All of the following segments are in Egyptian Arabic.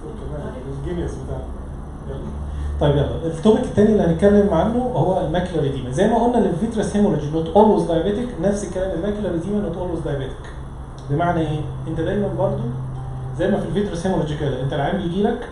الجينيوس بتاعنا يلا. طيب يلا التوبيك الثاني اللي هنتكلم عنه هو الماكيولار ايديما زي ما قلنا الفيترس هيموريدج نوت اولويز دايابيتك نفس الكلام الماكيولار ايديما نوت اولويز دايابيتك بمعنى ايه؟ انت دايما برضو زي ما في الفيترس هيموريدج كده انت العيان بيجي لك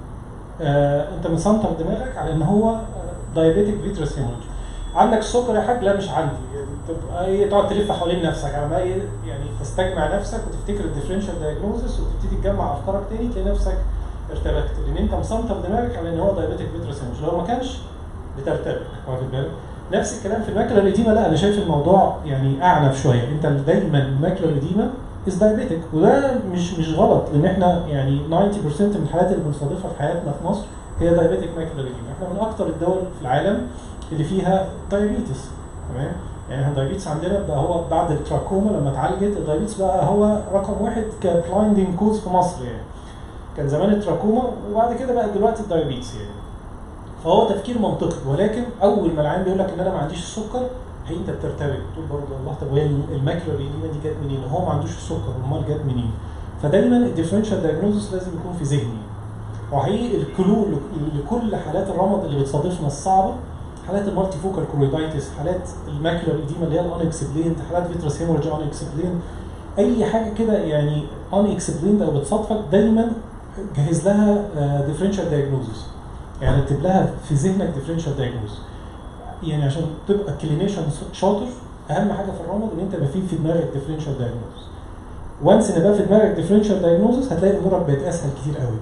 آه انت مسنطر دماغك على ان هو دايابيتك فيترس هيموريدج عندك سكر يا حاج لا مش عندي يعني تبقى ايه تقعد تلف حوالين نفسك على ما ايه يعني تستجمع نفسك وتفتكر الديفرنشال دايجنوزس وتبتدي تجمع افكارك تاني تلاقي نفسك ارتبكت لان انت مسنطر دماغك على ان هو دايابيتك فيترس هيموريدج لو ما كانش بترتبك واخد بالك نفس الكلام في الماكلر ايديما لا انا شايف الموضوع يعني اعنف شويه انت دايما الماكلر ايديما از دايابيتك وده مش مش غلط لان احنا يعني 90% من الحالات اللي بنستضيفها في حياتنا في مصر هي دايابيتك ماكلر ايديما احنا من اكثر الدول في العالم اللي فيها دايابيتس تمام يعني احنا الدايابيتس عندنا بقى هو بعد التراكوما لما اتعالجت الدايابيتس بقى هو رقم واحد كبلايندنج كوز في مصر يعني كان زمان التراكوما وبعد كده بقى دلوقتي الدايابيتس يعني فهو تفكير منطقي ولكن اول ما العيان بيقول لك ان انا ما عنديش السكر هي انت بترتبك تقول برضه الله طب وهي الماكلر ايديما دي جت منين؟ هو ما عندوش السكر امال جت منين؟ فدايما الديفرنشال دايجنوزس لازم يكون في ذهني وحقيقي الكلو لكل حالات الرمد اللي بتصادفنا الصعبه حالات المالتي فوكال كرويدايتس حالات الماكلر ايديما اللي هي الان اكسبليند حالات فيترس هيموريج ان اكسبليند اي حاجه كده يعني ان اكسبليند او بتصادفك دايما جهز لها ديفرنشال دايجنوزس يعني اكتب لها في ذهنك ديفرنشال دايجنوز يعني عشان تبقى كلينيشن شاطر اهم حاجه في الرمد ان انت يبقى في في دماغك ديفرنشال دايجنوز وانس ان بقى في دماغك ديفرنشال دايجنوزس هتلاقي امورك بقت اسهل كتير قوي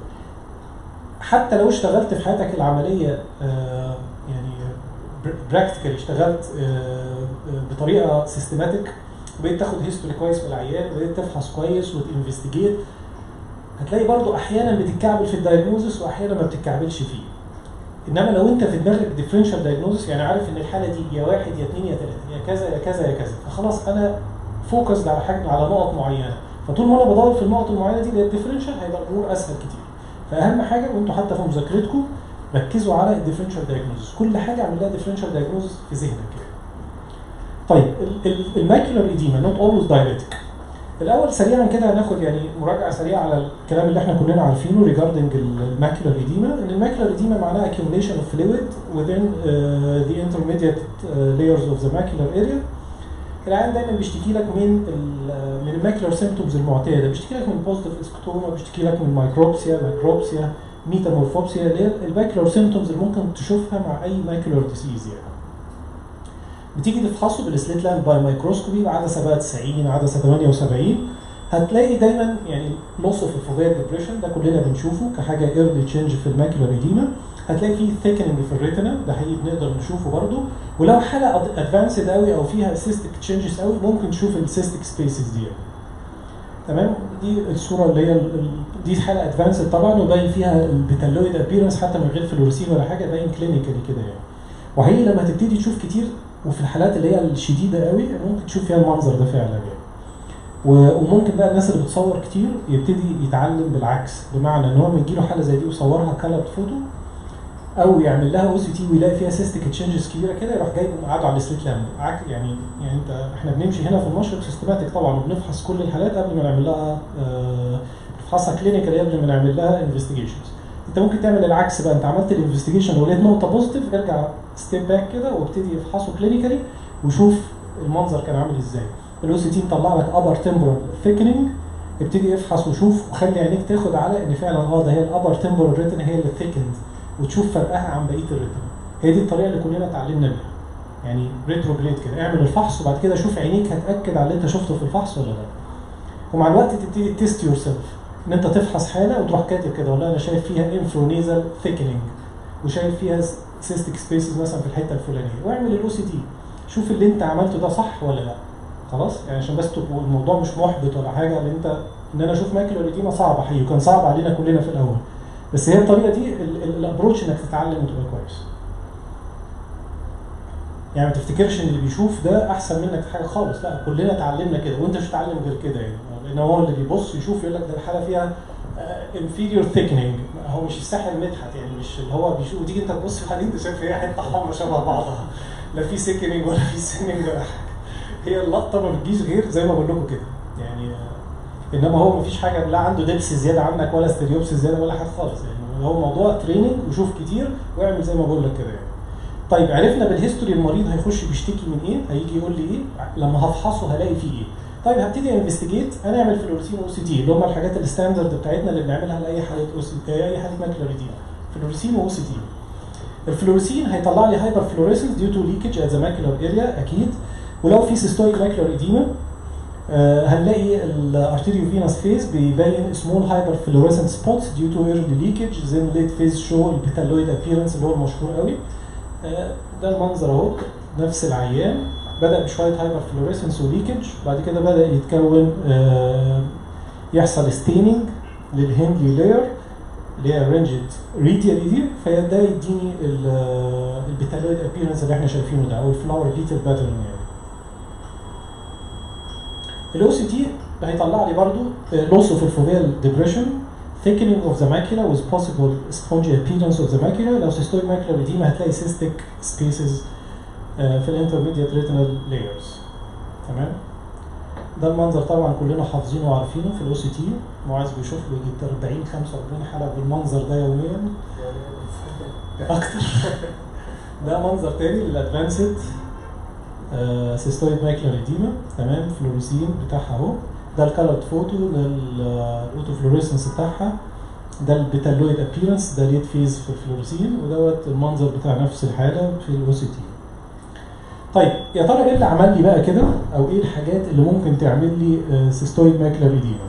حتى لو اشتغلت في حياتك العمليه آه يعني براكتيكال اشتغلت آه بطريقه سيستماتيك وبقيت تاخد هيستوري كويس من العيان وبقيت تفحص كويس وتنفستيجيت هتلاقي برضو احيانا بتتكعبل في الدايجنوزس واحيانا ما بتتكعبلش فيه انما لو انت في دماغك ديفرنشال دايجنوزس يعني عارف ان الحاله دي يا واحد يا اثنين يا ثلاثه يا كذا يا كذا يا كذا فخلاص انا فوكس على حاجه على نقط معينه فطول ما انا بدور في النقط المعينه دي الديفرنشال هيبقى الامور اسهل كتير فاهم حاجه وانتوا حتى في مذاكرتكم ركزوا على الديفرنشال دايجنوزس كل حاجه اعمل لها ديفرنشال دايجنوزس في ذهنك كده طيب الماكيولار ايديما نوت اولويز دايليتك الاول سريعا كده هناخد يعني مراجعه سريعه على الكلام اللي احنا كلنا عارفينه ريجاردنج الماكيولار ايديما ان الماكيولار ايديما معناها accumulation of fluid within uh, the intermediate uh, layers of the macular area العيان دايما بيشتكي لك من ال من الماكيولار سيمتومز المعتاده بيشتكي لك من بوزيتيف اسكتوما بيشتكي لك من مايكروبسيا مايكروبسيا ميتامورفوبسيا اللي هي الماكيولار سيمتومز اللي ممكن تشوفها مع اي ماكيولار ديسيز يعني بتيجي تفحصه بالسليت لاند باي مايكروسكوبي عدسه بقى 90 عدسه 78 هتلاقي دايما يعني لوس اوف الفوفيال ديبريشن ده كلنا بنشوفه كحاجه ايرلي تشينج في الماكيولار ايديما هتلاقي فيه ثيكننج في الريتنا ده حقيقي بنقدر نشوفه برده ولو حاله ادفانسد قوي او فيها سيستيك تشينجز قوي ممكن تشوف السيستيك سبيسز دي تمام دي الصوره اللي هي دي حاله ادفانسد طبعا وباين فيها البيتالويد ابيرنس حتى من غير فلوريسين ولا حاجه باين كلينيكالي كده يعني وحقيقي لما هتبتدي تشوف كتير وفي الحالات اللي هي الشديده قوي ممكن تشوف فيها المنظر ده فعلا يعني وممكن بقى الناس اللي بتصور كتير يبتدي يتعلم بالعكس بمعنى ان هو لما يجي له حاله زي دي ويصورها كلر فوتو او يعمل لها او سي تي ويلاقي فيها سيستيك تشينجز كبيره كده يروح جايبه مقعده على السليت لامب يعني يعني انت احنا بنمشي هنا في المشرق سيستماتيك طبعا وبنفحص كل الحالات قبل ما نعمل لها نفحصها كلينيكال قبل ما نعمل لها انفستيجيشنز انت ممكن تعمل العكس بقى انت عملت الانفستيجيشن ولقيت نقطه بوزيتيف ارجع ستيب باك كده وابتدي افحصه كلينيكالي وشوف المنظر كان عامل ازاي الاو سي تي مطلع لك ابر تمبرال ثيكننج ابتدي افحص وشوف وخلي عينيك تاخد على ان فعلا اه ده هي الابر تمبرال ريتن هي اللي ثيكند وتشوف فرقها عن بقيه الريتن هي دي الطريقه اللي كلنا اتعلمنا بيها يعني ريتروجريد كده اعمل الفحص وبعد كده شوف عينيك هتاكد على اللي انت شفته في الفحص ولا لا ومع الوقت تبتدي تيست يور سيلف ان انت تفحص حاله وتروح كاتب كده والله انا شايف فيها انفرونيزال ثيكننج وشايف فيها سيستيك سبيسز مثلا في الحته الفلانيه واعمل الاو سي تي شوف اللي انت عملته ده صح ولا لا خلاص يعني عشان بس تبقوا الموضوع مش محبط ولا حاجه ان انت ان انا اشوف ماكل دي صعبه حقيقي وكان صعب علينا كلنا في الاول بس هي الطريقه دي الابروتش انك تتعلم وتبقى كويس يعني ما تفتكرش ان اللي بيشوف ده احسن منك في حاجه خالص لا كلنا اتعلمنا كده وانت مش هتتعلم غير كده يعني لان هو اللي بيبص يشوف يقول لك ده الحاله فيها انفيريور ثيكننج هو مش الساحل مدحت يعني مش اللي هو بيشوف وتيجي انت تبص في الحديد انت شايف هي حته حمرا شبه بعضها لا في سيكننج ولا في سيننج ولا حاجه هي اللقطه ما بتجيش غير زي ما بقول لكم كده يعني انما هو مفيش حاجه لا عنده دبس زياده عنك ولا ستيريوبس زياده ولا حاجه خالص يعني هو موضوع تريننج وشوف كتير واعمل زي ما بقول لك كده يعني طيب عرفنا بالهيستوري المريض هيخش بيشتكي من ايه هيجي يقول لي ايه لما هفحصه هلاقي فيه ايه طيب هبتدي انفستيجيت هنعمل فلوريسين او سي تي اللي هم الحاجات الستاندرد بتاعتنا اللي بنعملها لاي حاله او سي اي حاله ماكيولا ريديما فلوريسين او سي تي الفلوريسين هيطلع لي هايبر فلوريسنس ديو تو ليكج ات ذا ماكيولار اريا اكيد ولو في سيستويك ماكيولار ايديما آه هنلاقي الارتيريو فينس فيز بيبين سمول هايبر فلوريسنت سبوتس ديو تو ايرلي ليكج زين ليت فيز شو البيتالويد ابيرنس اللي هو المشهور قوي آه ده المنظر اهو نفس العيان بدا بشويه هايبر فلوريسنس وليكج بعد كده بدا يتكون آه يحصل ستيننج للهندلي لاير اللي هي رينجد ريديال دي فده يديني البيتالويد ابيرنس اللي احنا شايفينه ده او الفلاور بيتل باترن يعني الاو سي تي هيطلع لي برضو loss of الفوفيال depression thickening of the macula with possible spongy appearance of the macula لو systolic macular edema هتلاقي cystic spaces في الانترميديت ريتينال لايرز تمام ده المنظر طبعا كلنا حافظينه وعارفينه في الاو سي تي معاذ بيشوف له يجي 40 45 حلقه بالمنظر ده يوميا اكتر ده منظر تاني للادفانسد سيستويد ماكلر ايديما تمام فلوريسين بتاعها اهو ده الكالرد فوتو ده الاوتو فلوريسنس بتاعها ده البيتالويد ابيرنس ده ليد فيز في الفلوريسين ودوت المنظر بتاع نفس الحاله في الاو سي تي طيب يا ترى ايه اللي عمل لي بقى كده او ايه الحاجات اللي ممكن تعمل لي سيستويد ماكلر ايديما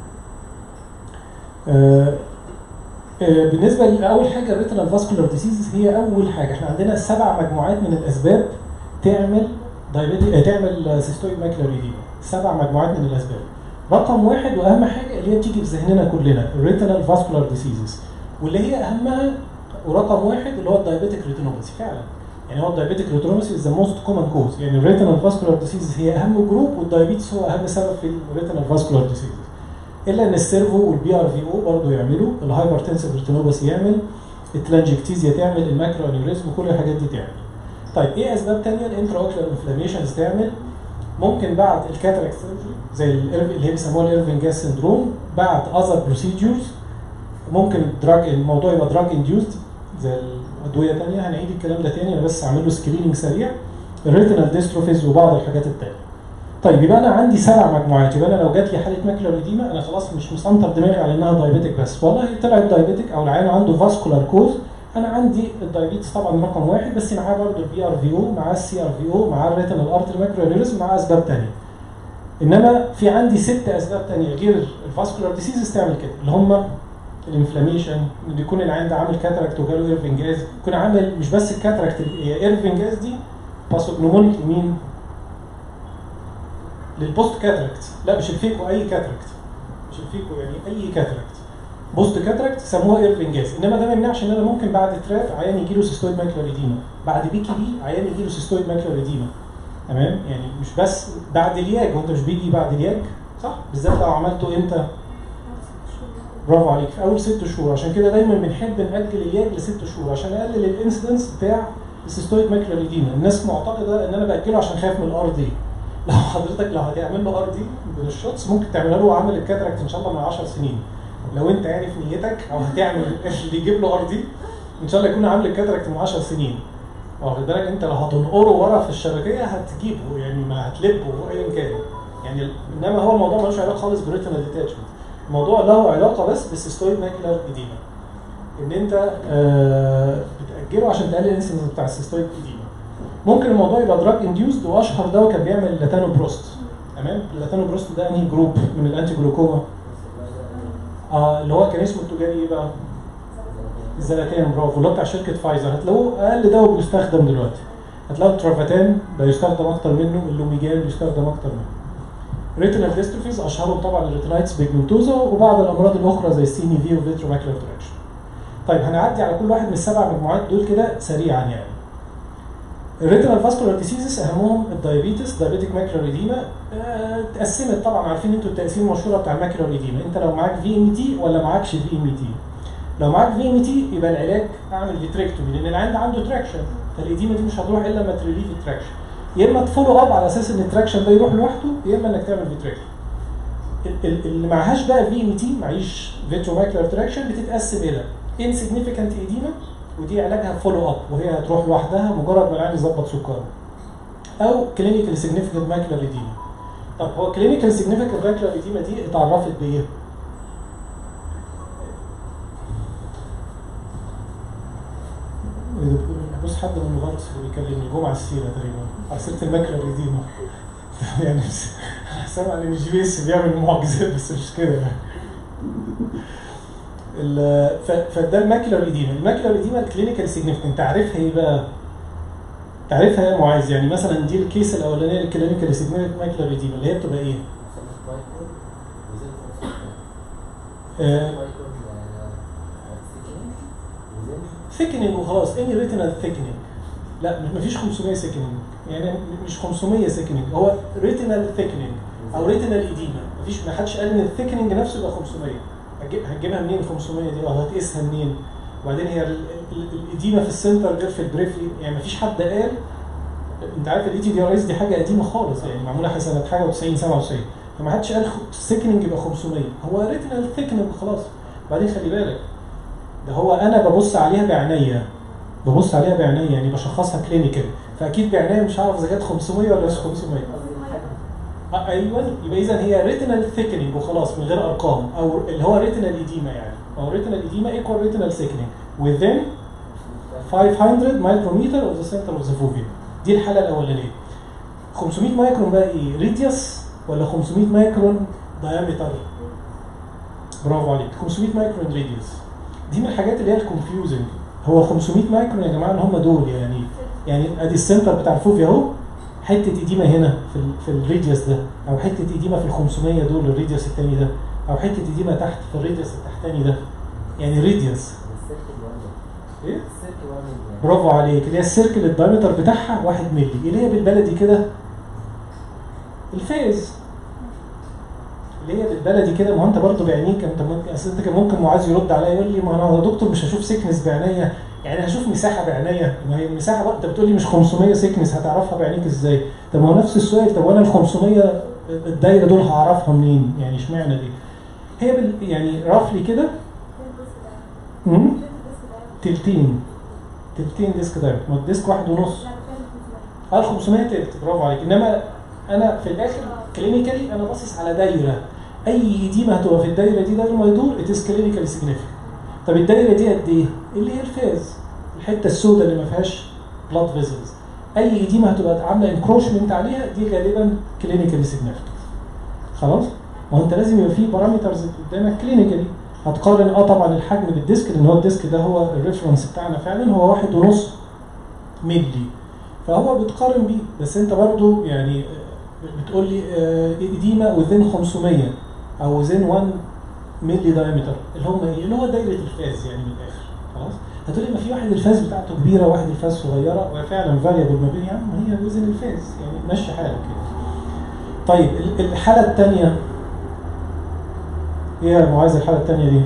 آه آه بالنسبه لاول حاجه الريتنال فاسكولار ديسيزز هي اول حاجه احنا عندنا سبع مجموعات من الاسباب تعمل دايبيتي تعمل سيستويد ماكلر ايديما سبع مجموعات من الاسباب رقم واحد واهم حاجه اللي هي بتيجي في ذهننا كلنا الريتنال فاسكولار ديسيزز واللي هي اهمها ورقم واحد اللي هو الدايبيتيك ريتينوباثي فعلا يعني هو الدايبيتيك ريتينوباثي از ذا موست كومن كوز يعني الريتنال فاسكولار ديسيز هي اهم جروب والدايبيتس هو اهم سبب في الريتنال فاسكولار ديسيز الا ان السيرفو والبي ار في او برضه يعملوا الهايبرتنسيف ريتينوباثي يعمل التلانجكتيزيا تعمل الماكرو انيوريزم كل الحاجات دي تعمل طيب ايه اسباب ثانيه الانترا اوكلر انفلاميشنز تعمل ممكن بعد الكاتراكت سيرجري زي اللي هي بيسموها الايرفين جاس سندروم بعد اذر بروسيدجرز ممكن دراج الموضوع يبقى دراج انديوزد زي ادويه ثانيه هنعيد الكلام ده تاني انا بس هعمل له سكريننج سريع الريتينال ديستروفيز وبعض الحاجات الثانيه طيب يبقى انا عندي سبع مجموعات يبقى انا لو جات لي حاله ماكلر ايديما انا خلاص مش مسنطر دماغي على انها دايبيتك بس والله طلعت دايبيتك او العيان عنده فاسكولار كوز انا عندي الدايبيتس طبعا رقم واحد بس معاه برضه البي ار في او معاه السي ار في او معاه الريتينال ارتري ماكرو معاه اسباب ثانيه انما في عندي ست اسباب ثانيه غير الفاسكولار ديسيزز تعمل كده اللي هم الانفلاميشن اللي يكون العيان ده عامل كاتراكت وجاله ايرفنجاز يكون عامل مش بس الكاتراكت هي ايرفنجاز دي باثوجنومونيك لمين؟ للبوست كاتراكت لا مش الفيكو اي كاتراكت مش الفيكو يعني اي كاتراكت بوست كاتراكت سموها ايرفنجاز انما ده ما يمنعش ان انا ممكن بعد تراب عيان يجي له سيستويد ماكلر ايديما بعد بي كي بي عيان يجي له سيستويد ماكلر ايديما تمام يعني مش بس بعد الياج وانت مش بيجي بعد الياج صح بالذات لو عملته امتى برافو عليك في اول ست شهور عشان كده دايما بنحب ناجل الياج لست شهور عشان نقلل الانسيدنس بتاع السيستويد ماكلر ايديما الناس معتقده ان انا باجله عشان خايف من الار دي لو حضرتك لو هتعمل له ار دي من الشوتس ممكن تعملها له عمل الكاتراكت ان شاء الله من 10 سنين لو انت عارف نيتك او هتعمل اللي يجيب له ار دي ان شاء الله يكون عامل الكاتراكت من 10 سنين واخد بالك انت لو هتنقره ورا في الشبكيه هتجيبه يعني ما هتلبه ايا كان يعني انما هو الموضوع ملوش علاقه خالص بريتنال ديتاتشمنت الموضوع له علاقه بس بالسيستويد ماكلر ايديما ان انت آه بتاجله عشان تقلل الانسنس بتاع السيستويد ايديما ممكن الموضوع يبقى دراج انديوزد واشهر دواء كان بيعمل لاتانو بروست تمام اللاتانو بروست ده انهي جروب من الانتي جلوكوما اه اللي هو كان اسمه التجاري ايه بقى؟ الزلاتان برافو اللي هو بتاع شركه فايزر هتلاقوه اقل دواء بيستخدم دلوقتي هتلاقوا الترافاتان بيستخدم اكتر منه اللوميجان بيستخدم اكتر منه ريتينال ديستروفيز اشهرهم طبعا الريتينايتس بيجمنتوزا وبعض الامراض الاخرى زي السيني في وفيترو ماكلر تراكشن طيب هنعدي على كل واحد من السبع مجموعات دول كده سريعا يعني الريتينال فاسكولار ديسيزز اهمهم الدايابيتس دايابيتيك ماكلر ايديما اتقسمت طبعا عارفين انتوا التقسيم المشهوره بتاع الماكلر ايديما انت لو معاك في ام تي ولا معاكش في ام تي لو معاك في ام تي يبقى العلاج اعمل فيتريكتومي لان العيان عنده تراكشن فالايديما دي مش هتروح الا لما تريليف التراكشن يا اما تفولو اب على اساس ان التراكشن ده يروح لوحده يا اما انك تعمل فيتريكتومي ال- ال- اللي معهاش بقى في ام تي معيش فيترو ماكلر تراكشن بتتقسم الى انسيجنيفيكانت ايديما ودي علاجها فولو اب وهي هتروح لوحدها مجرد ما العيان يظبط سكره او كلينيكال سيجنيفيكانت ماكلر ايديما طب هو كلينيكال سيجنيفيكانت ماكلر ايديما دي اتعرفت بايه؟ إيه ده بتقول إيه؟ بص حد من الغرس اللي بيكلمني جمعه السيره تقريبا على سيره الماكلر ايديما يعني بس- انا سامع ان الجي بي اس بيعمل معجزات بس مش كده يعني ال- ف- فده الماكلر ايديما الماكلر ايديما الكلينيكال سيجنيفيكانت تعرفها ايه بقى؟ تعرفها يا معاذ يعني مثلا دي الكيس الاولانيه الكلينيكال سيجنيفيكانت ماكلر ايديما اللي هي بتبقى ايه؟ آه، ثيكنينج وخلاص اني ريتينال ثيكنينج لا م- مفيش 500 ثيكنينج يعني مش 500 ثيكنينج هو ريتينال ثيكنينج او ريتينال ايديما مفيش ما حدش قال ان الثيكنينج نفسه يبقى 500 هتجيب- هتجيبها منين ال 500 دي او هتقيسها منين وبعدين هي ال- ال- الايديما في السنتر غير في البريفري يعني مفيش حد قال انت عارف الاي تي دي ار اس دي حاجه قديمه خالص يعني معموله سنه حاجه و90 97 فما حدش قال ثيكنينج يبقى 500 هو ريتينال ثيكنينج خلاص بعدين خلي بالك ده هو انا ببص عليها بعينيا ببص عليها بعينيا يعني بشخصها كلينيكال فاكيد بعينيا مش هعرف اذا كانت 500 ولا مش 500 آه، ايوه يبقى اذا هي ريتينال ثيكنينج وخلاص من غير ارقام او اللي هو ريتينال ايديما يعني او ريتينال ايديما ايكوال ريتينال ثيكنينج within 500 مايكرومتر اوف ذا سنتر اوف ذا فوفيا دي الحاله الاولانيه 500 مايكرون بقى ايه ريديوس ولا 500 مايكرون دايمتر برافو عليك 500 مايكرون ريديوس دي من الحاجات اللي هي الكونفيوزنج هو 500 مايكرون يا جماعه اللي هم دول يعني يعني ادي السنتر بتاع الفوفيا اهو حته ايديما هنا في ال في الريديوس ده او حته ايديما في ال 500 دول الريديوس الثاني ده او حته ايديما تحت في الريديوس التحتاني ده يعني ريديوس ايه برافو عليك اللي هي السيركل الدايمتر بتاعها 1 مللي اللي هي بالبلدي كده الفاز اللي هي بالبلدي كده ما هو انت برضه بعينيك انت ممكن اصل انت كان ممكن معاذ يرد عليا يقول لي ما انا يا دكتور مش هشوف سيكنس بعينيا يعني هشوف مساحه بعينيا ما هي المساحه بقى انت بتقول لي مش 500 سيكنس هتعرفها بعينيك ازاي؟ طب ما هو نفس السؤال طب وانا ال 500 الدايره دول هعرفها منين؟ يعني اشمعنى دي؟ هي بال يعني رفلي كده امم تلتين تلتين ديسك دايمتر ما هو الديسك واحد ونص اه 500 تلت برافو عليك انما انا في الاخر كلينيكالي انا باصص على دايره اي ايديما هتبقى في الدايره دي دايره ما يدور اتس كلينيكالي سيجنيفيكانت طب الدايره دي قد ايه؟ اللي هي الفاز الحته السوداء اللي ما فيهاش بلاد فيزلز اي ايديما هتبقى عامله انكروشمنت عليها دي غالبا كلينيكالي سيجنيفيكانت خلاص؟ ما هو انت لازم يبقى في بارامترز قدامك كلينيكالي هتقارن اه طبعا الحجم بالديسك لان هو الديسك ده هو الريفرنس بتاعنا فعلا هو واحد ونص ملي فهو بتقارن بيه بس انت برضو يعني آه، بتقول لي آه، ايديما وذين 500 او وذين 1 ملي دايمتر اللي هم ايه؟ اللي هو دايره الفاز يعني من الاخر خلاص؟ هتقول لي ما في واحد الفاز بتاعته كبيره وواحد الفاز صغيره وفعلا فاريبل ما بين يا عم هي وزن الفاز يعني مشي حالك كده. طيب ال- الحاله الثانيه ايه يا معاذ الحاله الثانيه دي؟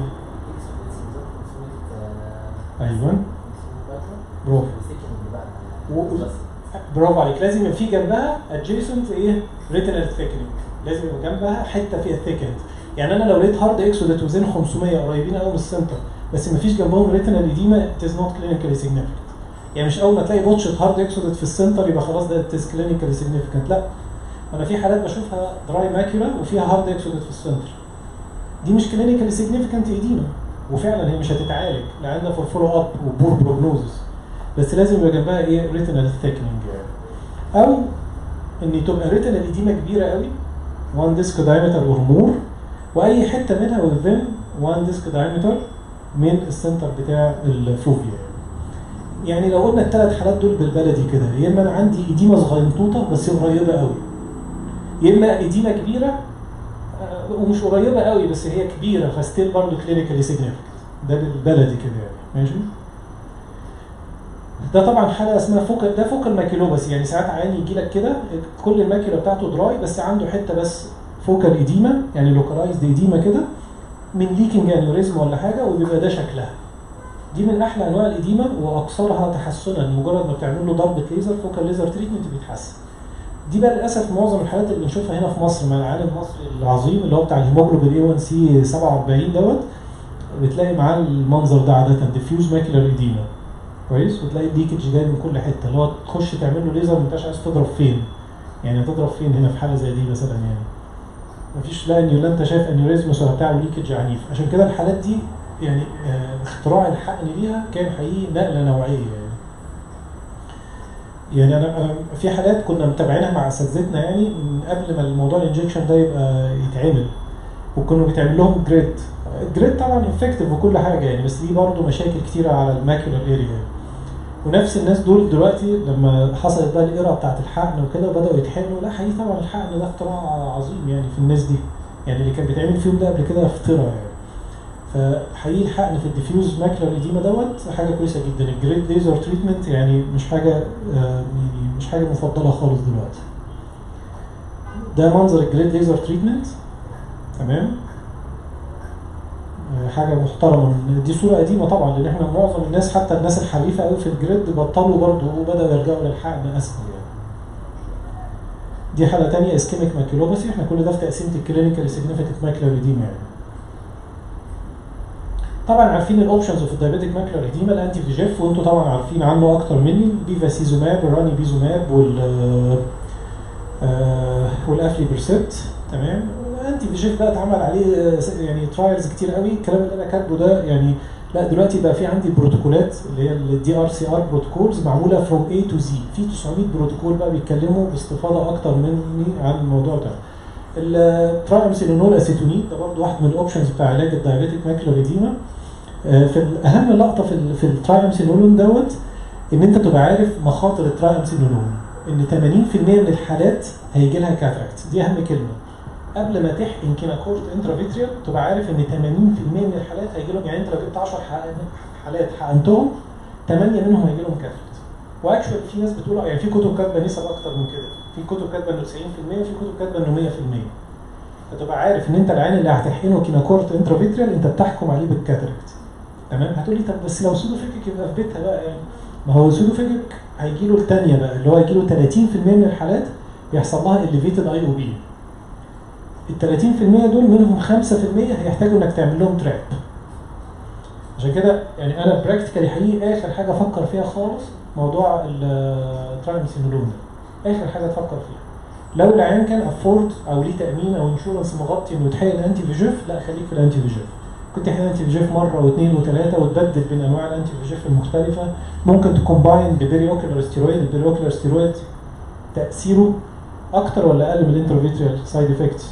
ايوه برافو و- برافو عليك لازم يبقى في جنبها adjacent ايه ريتينال thickening لازم يبقى جنبها حته فيها thickened يعني انا لو لقيت هارد اكسودت وزين 500 قريبين قوي من السنتر بس ما فيش جنبهم ريتينال ايديما it is not clinically significant يعني مش اول ما تلاقي بوتشة هارد اكسودت في السنتر يبقى خلاص ده it is clinically significant لا انا في حالات بشوفها دراي ماكيولا وفيها هارد اكسودت في السنتر دي مش clinically significant ايديما وفعلا هي مش هتتعالج لان فور فولو اب وبور بروجنوزس بس لازم يبقى جنبها ايه ريتينال ثيكنينج يعني او ان تبقى ريتينال ايديما كبيره قوي 1 ديسك دايمتر اور مور واي حته منها within 1 ديسك دايمتر من السنتر بتاع الفوفيا يعني. يعني لو قلنا الثلاث حالات دول بالبلدي كده يا اما انا عندي ايديما صغنطوطه بس قريبه قوي يا اما ايديما كبيره آه، ومش قريبه قوي بس هي كبيره فستيل برضه كلينيكالي سيجنيفيكانت ده بالبلدي كده يعني ماشي ده طبعا حاله اسمها فوكال ده فوكال ماكيلوباثي يعني ساعات عيان يجي لك كده كل الماكيولا بتاعته دراي بس عنده حته بس فوكال ايديما يعني لوكالايزد ايديما كده من ليكنج انيوريزم ولا حاجه وبيبقى ده شكلها دي من احلى انواع الايديما واكثرها تحسنا مجرد ما بتعمل له ضربه ليزر فوكال ليزر تريتمنت بيتحسن دي بقى للاسف معظم الحالات اللي بنشوفها هنا في مصر مع العالم المصري العظيم اللي هو بتاع الهيموجلوبين اي 1 سي 47 دوت بتلاقي معاه المنظر ده عاده ديفيوز ماكيولار ايديما كويس وتلاقي الليكج جاي من كل حته اللي هو تخش تعمل له ليزر ما انتش عايز تضرب فين يعني هتضرب فين هنا في حاله زي دي مثلا يعني مفيش لا انيو لا انت شايف انيوريزمس ولا بتاع ليكج عنيف عشان كده الحالات دي يعني آه، اختراع الحقن ليها كان حقيقي نقله نوعيه يعني يعني انا أنا في حالات كنا متابعينها مع اساتذتنا يعني من قبل ما الموضوع الانجكشن ده يبقى يتعمل وكانوا بيتعمل لهم جريد الجريد طبعا افكتيف وكل حاجه يعني بس دي برضه مشاكل كتيره على الماكيولار اريا ونفس الناس دول دلوقتي لما حصلت بقى الايرا بتاعت الحقن وكده وبداوا يتحقنوا لا حقيقي طبعا الحقن ده اختراع عظيم يعني في الناس دي يعني اللي كان بيتعمل فيهم ده قبل كده افتراء يعني فحقيقي الحقن في الديفيوز ماكلر ايديما دوت حاجه كويسه جدا الجريد ليزر تريتمنت يعني مش حاجه آه، يعني مش حاجه مفضله خالص دلوقتي ده منظر الجريد ليزر تريتمنت تمام آه، حاجه محترمه دي صوره قديمه طبعا لان احنا معظم الناس حتى الناس الحريفه قوي في الجريد بطلوا برضه وبداوا يرجعوا للحقن اسهل يعني دي حاله ثانيه اسكيميك ماكيولوباثي احنا كل ده في تقسيمه الكلينيكال سيجنيفيكانت ماكلر ايديما يعني طبعا عارفين الاوبشنز اوف الدايابيتيك ماكلر ايديما الانتي فيجيف وانتم طبعا عارفين عنه اكتر مني بيفاسيزوماب الراني بيزوماب وال آه والافلي برسبت تمام الانتي فيجيف بقى اتعمل عليه آه، يعني ترايلز كتير قوي الكلام اللي انا كاتبه ده يعني لا دلوقتي بقى في عندي البروتوكولات اللي هي الدي ار سي ار بروتوكولز معموله فروم اي تو زي في 900 بروتوكول بقى بيتكلموا باستفاضه اكتر مني عن الموضوع ده الترايمسيلونول اسيتونين ده برضه واحد من الاوبشنز بتاع علاج الدايابيتيك ماكلر ايديما آه، في ال- اهم لقطه في ال- في الترايمسيلونول دوت ان انت تبقى عارف مخاطر الترايمسيلونول ان 80% من الحالات هيجي لها كاتراكت دي اهم كلمه قبل ما تحقن كيناكورت انترافيتريال تبقى عارف ان 80% من الحالات هيجي لهم يعني انت لو جبت 10 حقن- حالات حقنتهم 8 منهم هيجي لهم كاتراكت واكشوال في ناس بتقول يعني في كتب كاتبه نسب اكتر من كده في كتب كاتبه انه 90% وفي كتب كاتبه انه 100% فتبقى عارف ان انت العين اللي هتحقنه كيناكورت انترافيتريال انت بتحكم عليه بالكاتراكت تمام هتقولي طب بس لو سودوفيجيك يبقى في بيتها بقى يعني ما هو سودوفيجيك هيجي له الثانيه بقى اللي هو هيجي له 30% من الحالات يحصل لها اليفيتد اي او بي ال 30% دول منهم 5% هيحتاجوا انك تعمل لهم تراب عشان كده يعني انا براكتيكالي حقيقي اخر حاجه افكر فيها خالص موضوع الترايمسينولون ده اخر حاجه تفكر فيها لو العيان كان افورد او ليه تامين او انشورنس مغطي انه يتحقن انتي فيجيف لا خليك في الانتي فيجيف كنت تحقن انتي فيجيف مره واثنين وثلاثه وتبدل بين انواع الانتي فيجيف المختلفه ممكن تكومباين ببيري اوكيولار ستيرويد البيري اوكيولار ستيرويد تاثيره اكتر ولا اقل من الانترفيتريال سايد افكتس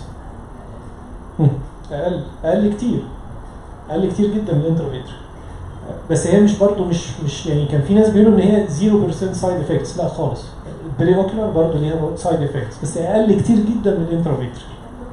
اقل اقل كتير اقل كتير جدا من الانترفيتريال بس هي مش برضو مش مش يعني كان في ناس بيقولوا ان هي 0% سايد افكتس لا خالص البري اوكيولار برضه ليها سايد افكتس بس اقل كتير جدا من الانترافيتريال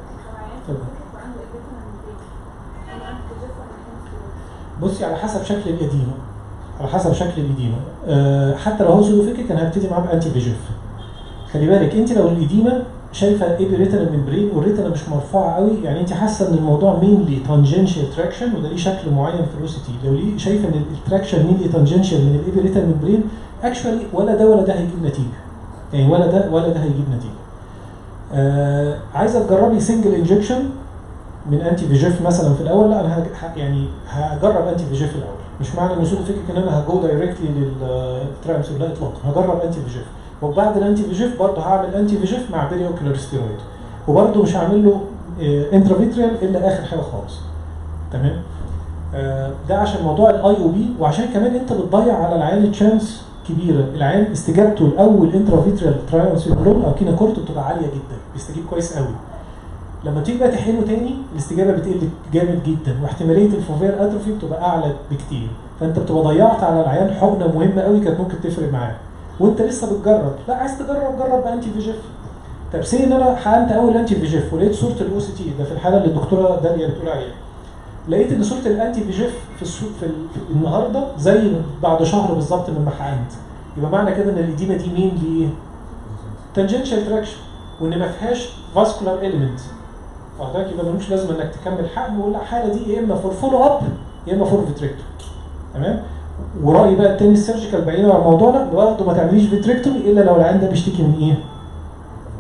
بصي على حسب شكل الاديمه على حسب شكل الاديمه أه حتى لو هو سودوفيكيك انا هبتدي معاه بانتي فيجيف خلي بالك انت لو الاديمه شايفه ايه بريتنا ممبرين والريتنا مش مرفوعه قوي يعني انت حاسه ان الموضوع مينلي تانجنشال تراكشن وده ليه شكل معين في الاو تي لو ليه شايفه ان التراكشن مينلي تانجنشال من الايه بريتنا ممبرين اكشوالي ولا ده ولا ده هيجيب نتيجه يعني ولا ده ولا ده هيجيب نتيجه آه عايزه تجربي سنجل انجكشن من انتي فيجيف مثلا في الاول لا انا ه- يعني هجرب انتي فيجيف الاول مش معنى ان سودو فكره ان انا هجو دايركتلي للترامسول لا اطلاقا هجرب انتي فيجيف وبعد الانتي فيجيف برضه هعمل انتي فيجيف مع بيري اوكيولار ستيرويد وبرضه مش هعمل له انترافيتريال الا اخر حاجه خالص تمام آه، ده عشان موضوع الاي او بي وعشان كمان انت بتضيع على العيان تشانس كبيره العيان استجابته الاول انترافيتريال ترايوسيبلول او كيناكورت بتبقى عاليه جدا بيستجيب كويس قوي لما تيجي بقى تحقنه تاني الاستجابه بتقل جامد جدا واحتماليه الفوفير اتروفي بتبقى اعلى بكتير فانت بتبقى ضيعت على العيان حقنه مهمه قوي كانت ممكن تفرق معاه وانت لسه بتجرب لا عايز تجرب جرب بانتي فيجيف طب سي ان انا حقنت اول انتي فيجيف ولقيت صوره الاو سي تي ده في الحاله اللي الدكتوره داليا بتقول عليها لقيت ان صوره الانتي فيجيف في, السو... في, ال... في النهارده زي بعد شهر بالظبط من ما حقنت يبقى معنى كده ان الاديمه دي مين ليه؟ تانجنشال تراكشن وان ما فيهاش فاسكولار اليمنت فحضرتك يبقى ملوش لازمه انك تكمل حقن والحاله دي يا اما فور فولو اب يا اما فور فيتريكتوم تمام ورايي بقى التاني السيرجيكال بعيدا عن موضوعنا برضه ما تعمليش فيتريكتومي الا لو العيان ده بيشتكي من ايه؟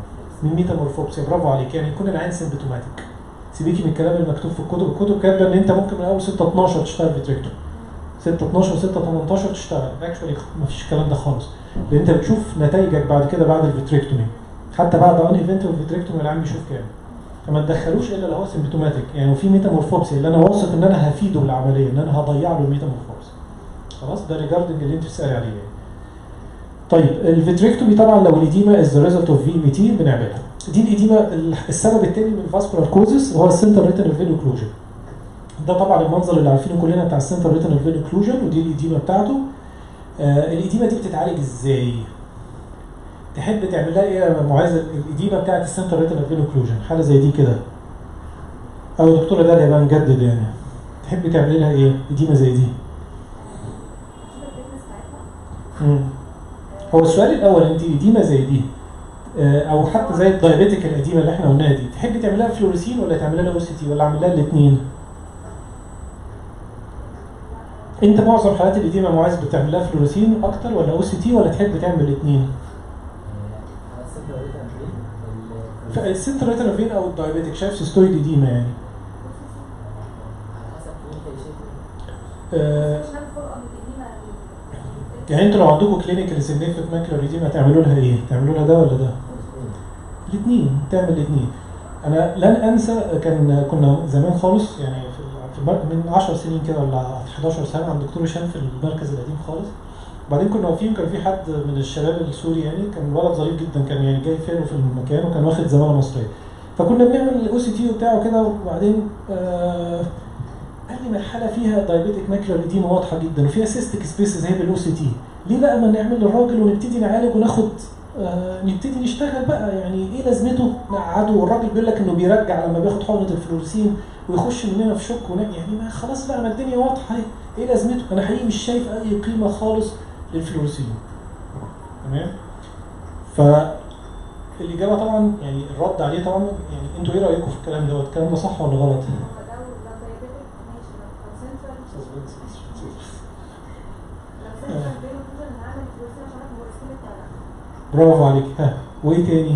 من ميتامورفوبسيا برافو عليك يعني يكون العين سيمبتوماتيك سيبيكي من الكلام المكتوب في الكتب الكتب كاتبه ان انت ممكن من اول 6 12 تشتغل فيتريكتوم 6 12 6 18 تشتغل اكشولي مفيش الكلام ده خالص لان انت بتشوف نتائجك بعد كده بعد الفيتريكتومي حتى بعد ان ايفنت الفيتريكتومي العين بيشوف كام فما تدخلوش الا لو هو سيمبتوماتيك يعني وفي ميتامورفوبسيا اللي انا واثق ان انا هفيده بالعمليه ان انا هضيع له الميتامورفوبسيا خلاص ده ريجاردنج اللي انت بتسالي عليه يعني. طيب الفيتريكتومي طبعا لو الاديما از ذا ريزلت اوف في ام تي بنعملها دي الاديما السبب الثاني من الفاسكولار كوزس هو السنتر ريتنال فين اوكلوجن ده طبعا المنظر اللي عارفينه كلنا بتاع السنتر ريتنال فين اوكلوجن ودي الاديما بتاعته آه الاديما دي بتتعالج ازاي؟ تحب تعمل لها ايه يا معاذ الاديما بتاعت السنتر ريتنال فين اوكلوجن حاله زي دي كده او دكتوره داليا بقى نجدد يعني تحب تعملي لها ايه؟ اديما زي دي مم. هو السؤال الاول انت اديما زي دي آه، او حتى زي الدايابيتيك القديمه اللي احنا قلناها دي تحبي تعملها فلوريسين ولا تعملها لها او سي تي ولا اعمل لها الاثنين انت معظم حالات الاديمه معاذ بتعمل لها فلوريسين اكتر ولا او سي تي ولا تحب تعمل الاثنين السنتر ريتنا فين او الدايابيتيك شايف سيستويد اديمه يعني آه، يعني انتوا لو عندكم كلينيكال سيجنيفيكت ماكلر اديمه تعملوا لها ايه؟ تعملوا لها ده ولا ده؟ الاثنين تعمل الاثنين انا لن انسى كان كنا زمان خالص يعني في في المر- من 10 سنين كده ولا 11 سنه عند دكتور هشام في المركز القديم خالص وبعدين كنا واقفين كان في حد من الشباب السوري يعني كان ولد ظريف جدا كان يعني جاي فين في المكان وكان واخد زماله مصريه فكنا بنعمل الاو سي تي وبتاعه كده وبعدين آه قال لي مرحله فيها دايابيتك ماكلر اديما واضحه جدا وفيها سيستيك سبيسز هي بالاو سي تي ليه بقى ما نعمل للراجل ونبتدي نعالج وناخد آه نبتدي نشتغل بقى يعني ايه لازمته نقعده والراجل بيقول لك انه بيرجع لما بياخد حقنه الفلوريسين ويخش مننا في شك ونعمل يعني ما خلاص بقى ما الدنيا واضحه اهي. ايه لازمته انا حقيقي مش شايف اي قيمه خالص للفلوريسين تمام فالاجابه طبعا يعني الرد عليه طبعا يعني انتوا ايه رايكم في الكلام دوت الكلام ده صح ولا غلط؟ برافو عليك ها وايه تاني؟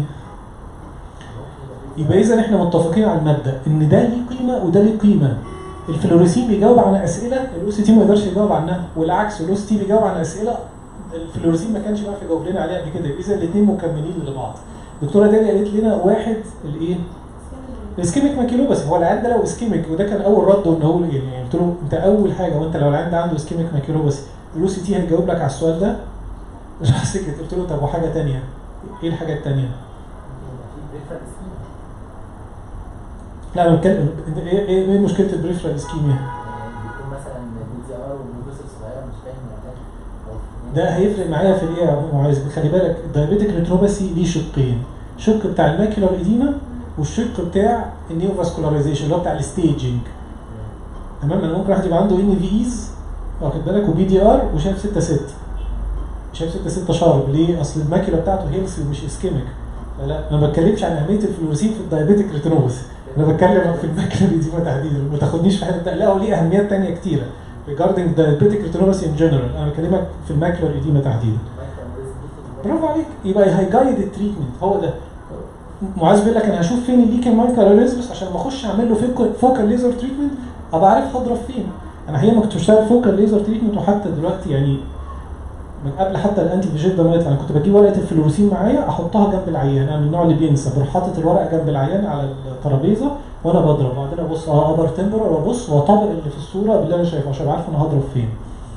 يبقى اذا احنا متفقين على المبدا ان ده ليه قيمه وده ليه قيمه الفلوريسين بيجاوب على اسئله الاو سي تي ما يقدرش يجاوب عنها والعكس الاو سي تي بيجاوب على اسئله الفلوريسين ما كانش بيعرف يجاوب لنا عليها قبل كده اذا الاثنين مكملين لبعض الدكتوره داليا قالت لنا واحد الايه الاسكيميك ماكيلوباثي هو العيان ده لو اسكيميك وده كان اول رد قلنا له يعني قلت له انت اول حاجه وانت لو العيان ده عنده اسكيميك ماكيلوباثي الاو سي تي هيجاوب لك على السؤال ده راح سكت قلت له طب وحاجه ثانيه ايه الحاجه الثانيه؟ لا انا بتكلم ايه ايه ايه مشكله البريفرال اسكيميا؟ بيكون مثلا بي دي ار والجلوكوز الصغيره مش فاهم ولا ده هيفرق معايا في ايه يا ابو معاذ خلي بالك الدايابيتك ريتروباثي ليه شقين شق بتاع الماكيولار ايديما والشق بتاع النيو فاسكولاريزيشن اللي هو بتاع الستيجنج تمام انا ممكن واحد يبقى عنده ان في ايز واخد بالك وبي دي ار وشايف 6 6 شايف 6 6 شارب ليه؟ اصل الماكيولا بتاعته هيلثي مش اسكيميك لا انا ما بتكلمش عن اهميه الفلوريسين في الدايابيتك ريتينوباثي انا بتكلم في الماكيولا ايديما تحديدا ما تاخدنيش في حته لا هو ليه اهميات ثانيه كتيره regarding diabetic retinopathy in general انا بكلمك في الماكيولا ايديما تحديدا برافو عليك يبقى هيجايد التريتمنت هو ده معاذ بيقول لك انا هشوف فين الليكن مايكرويزمس عشان ما اخش اعمل له فوكال ليزر تريتمنت ابقى عارف هضرب فين انا هي ما كنت بشتغل فوكال ليزر تريتمنت وحتى دلوقتي يعني من قبل حتى الانتي فيجيت ده ما يطلع انا كنت بجيب ورقه الفلوروسين معايا احطها جنب العيان انا من النوع اللي بينسى بروح حاطط الورقه جنب العيان على الترابيزه وانا بضرب وبعدين ابص اه ابر تمبرال وابص واطبق اللي في الصوره باللي انا شايفه عشان عارف انا هضرب فين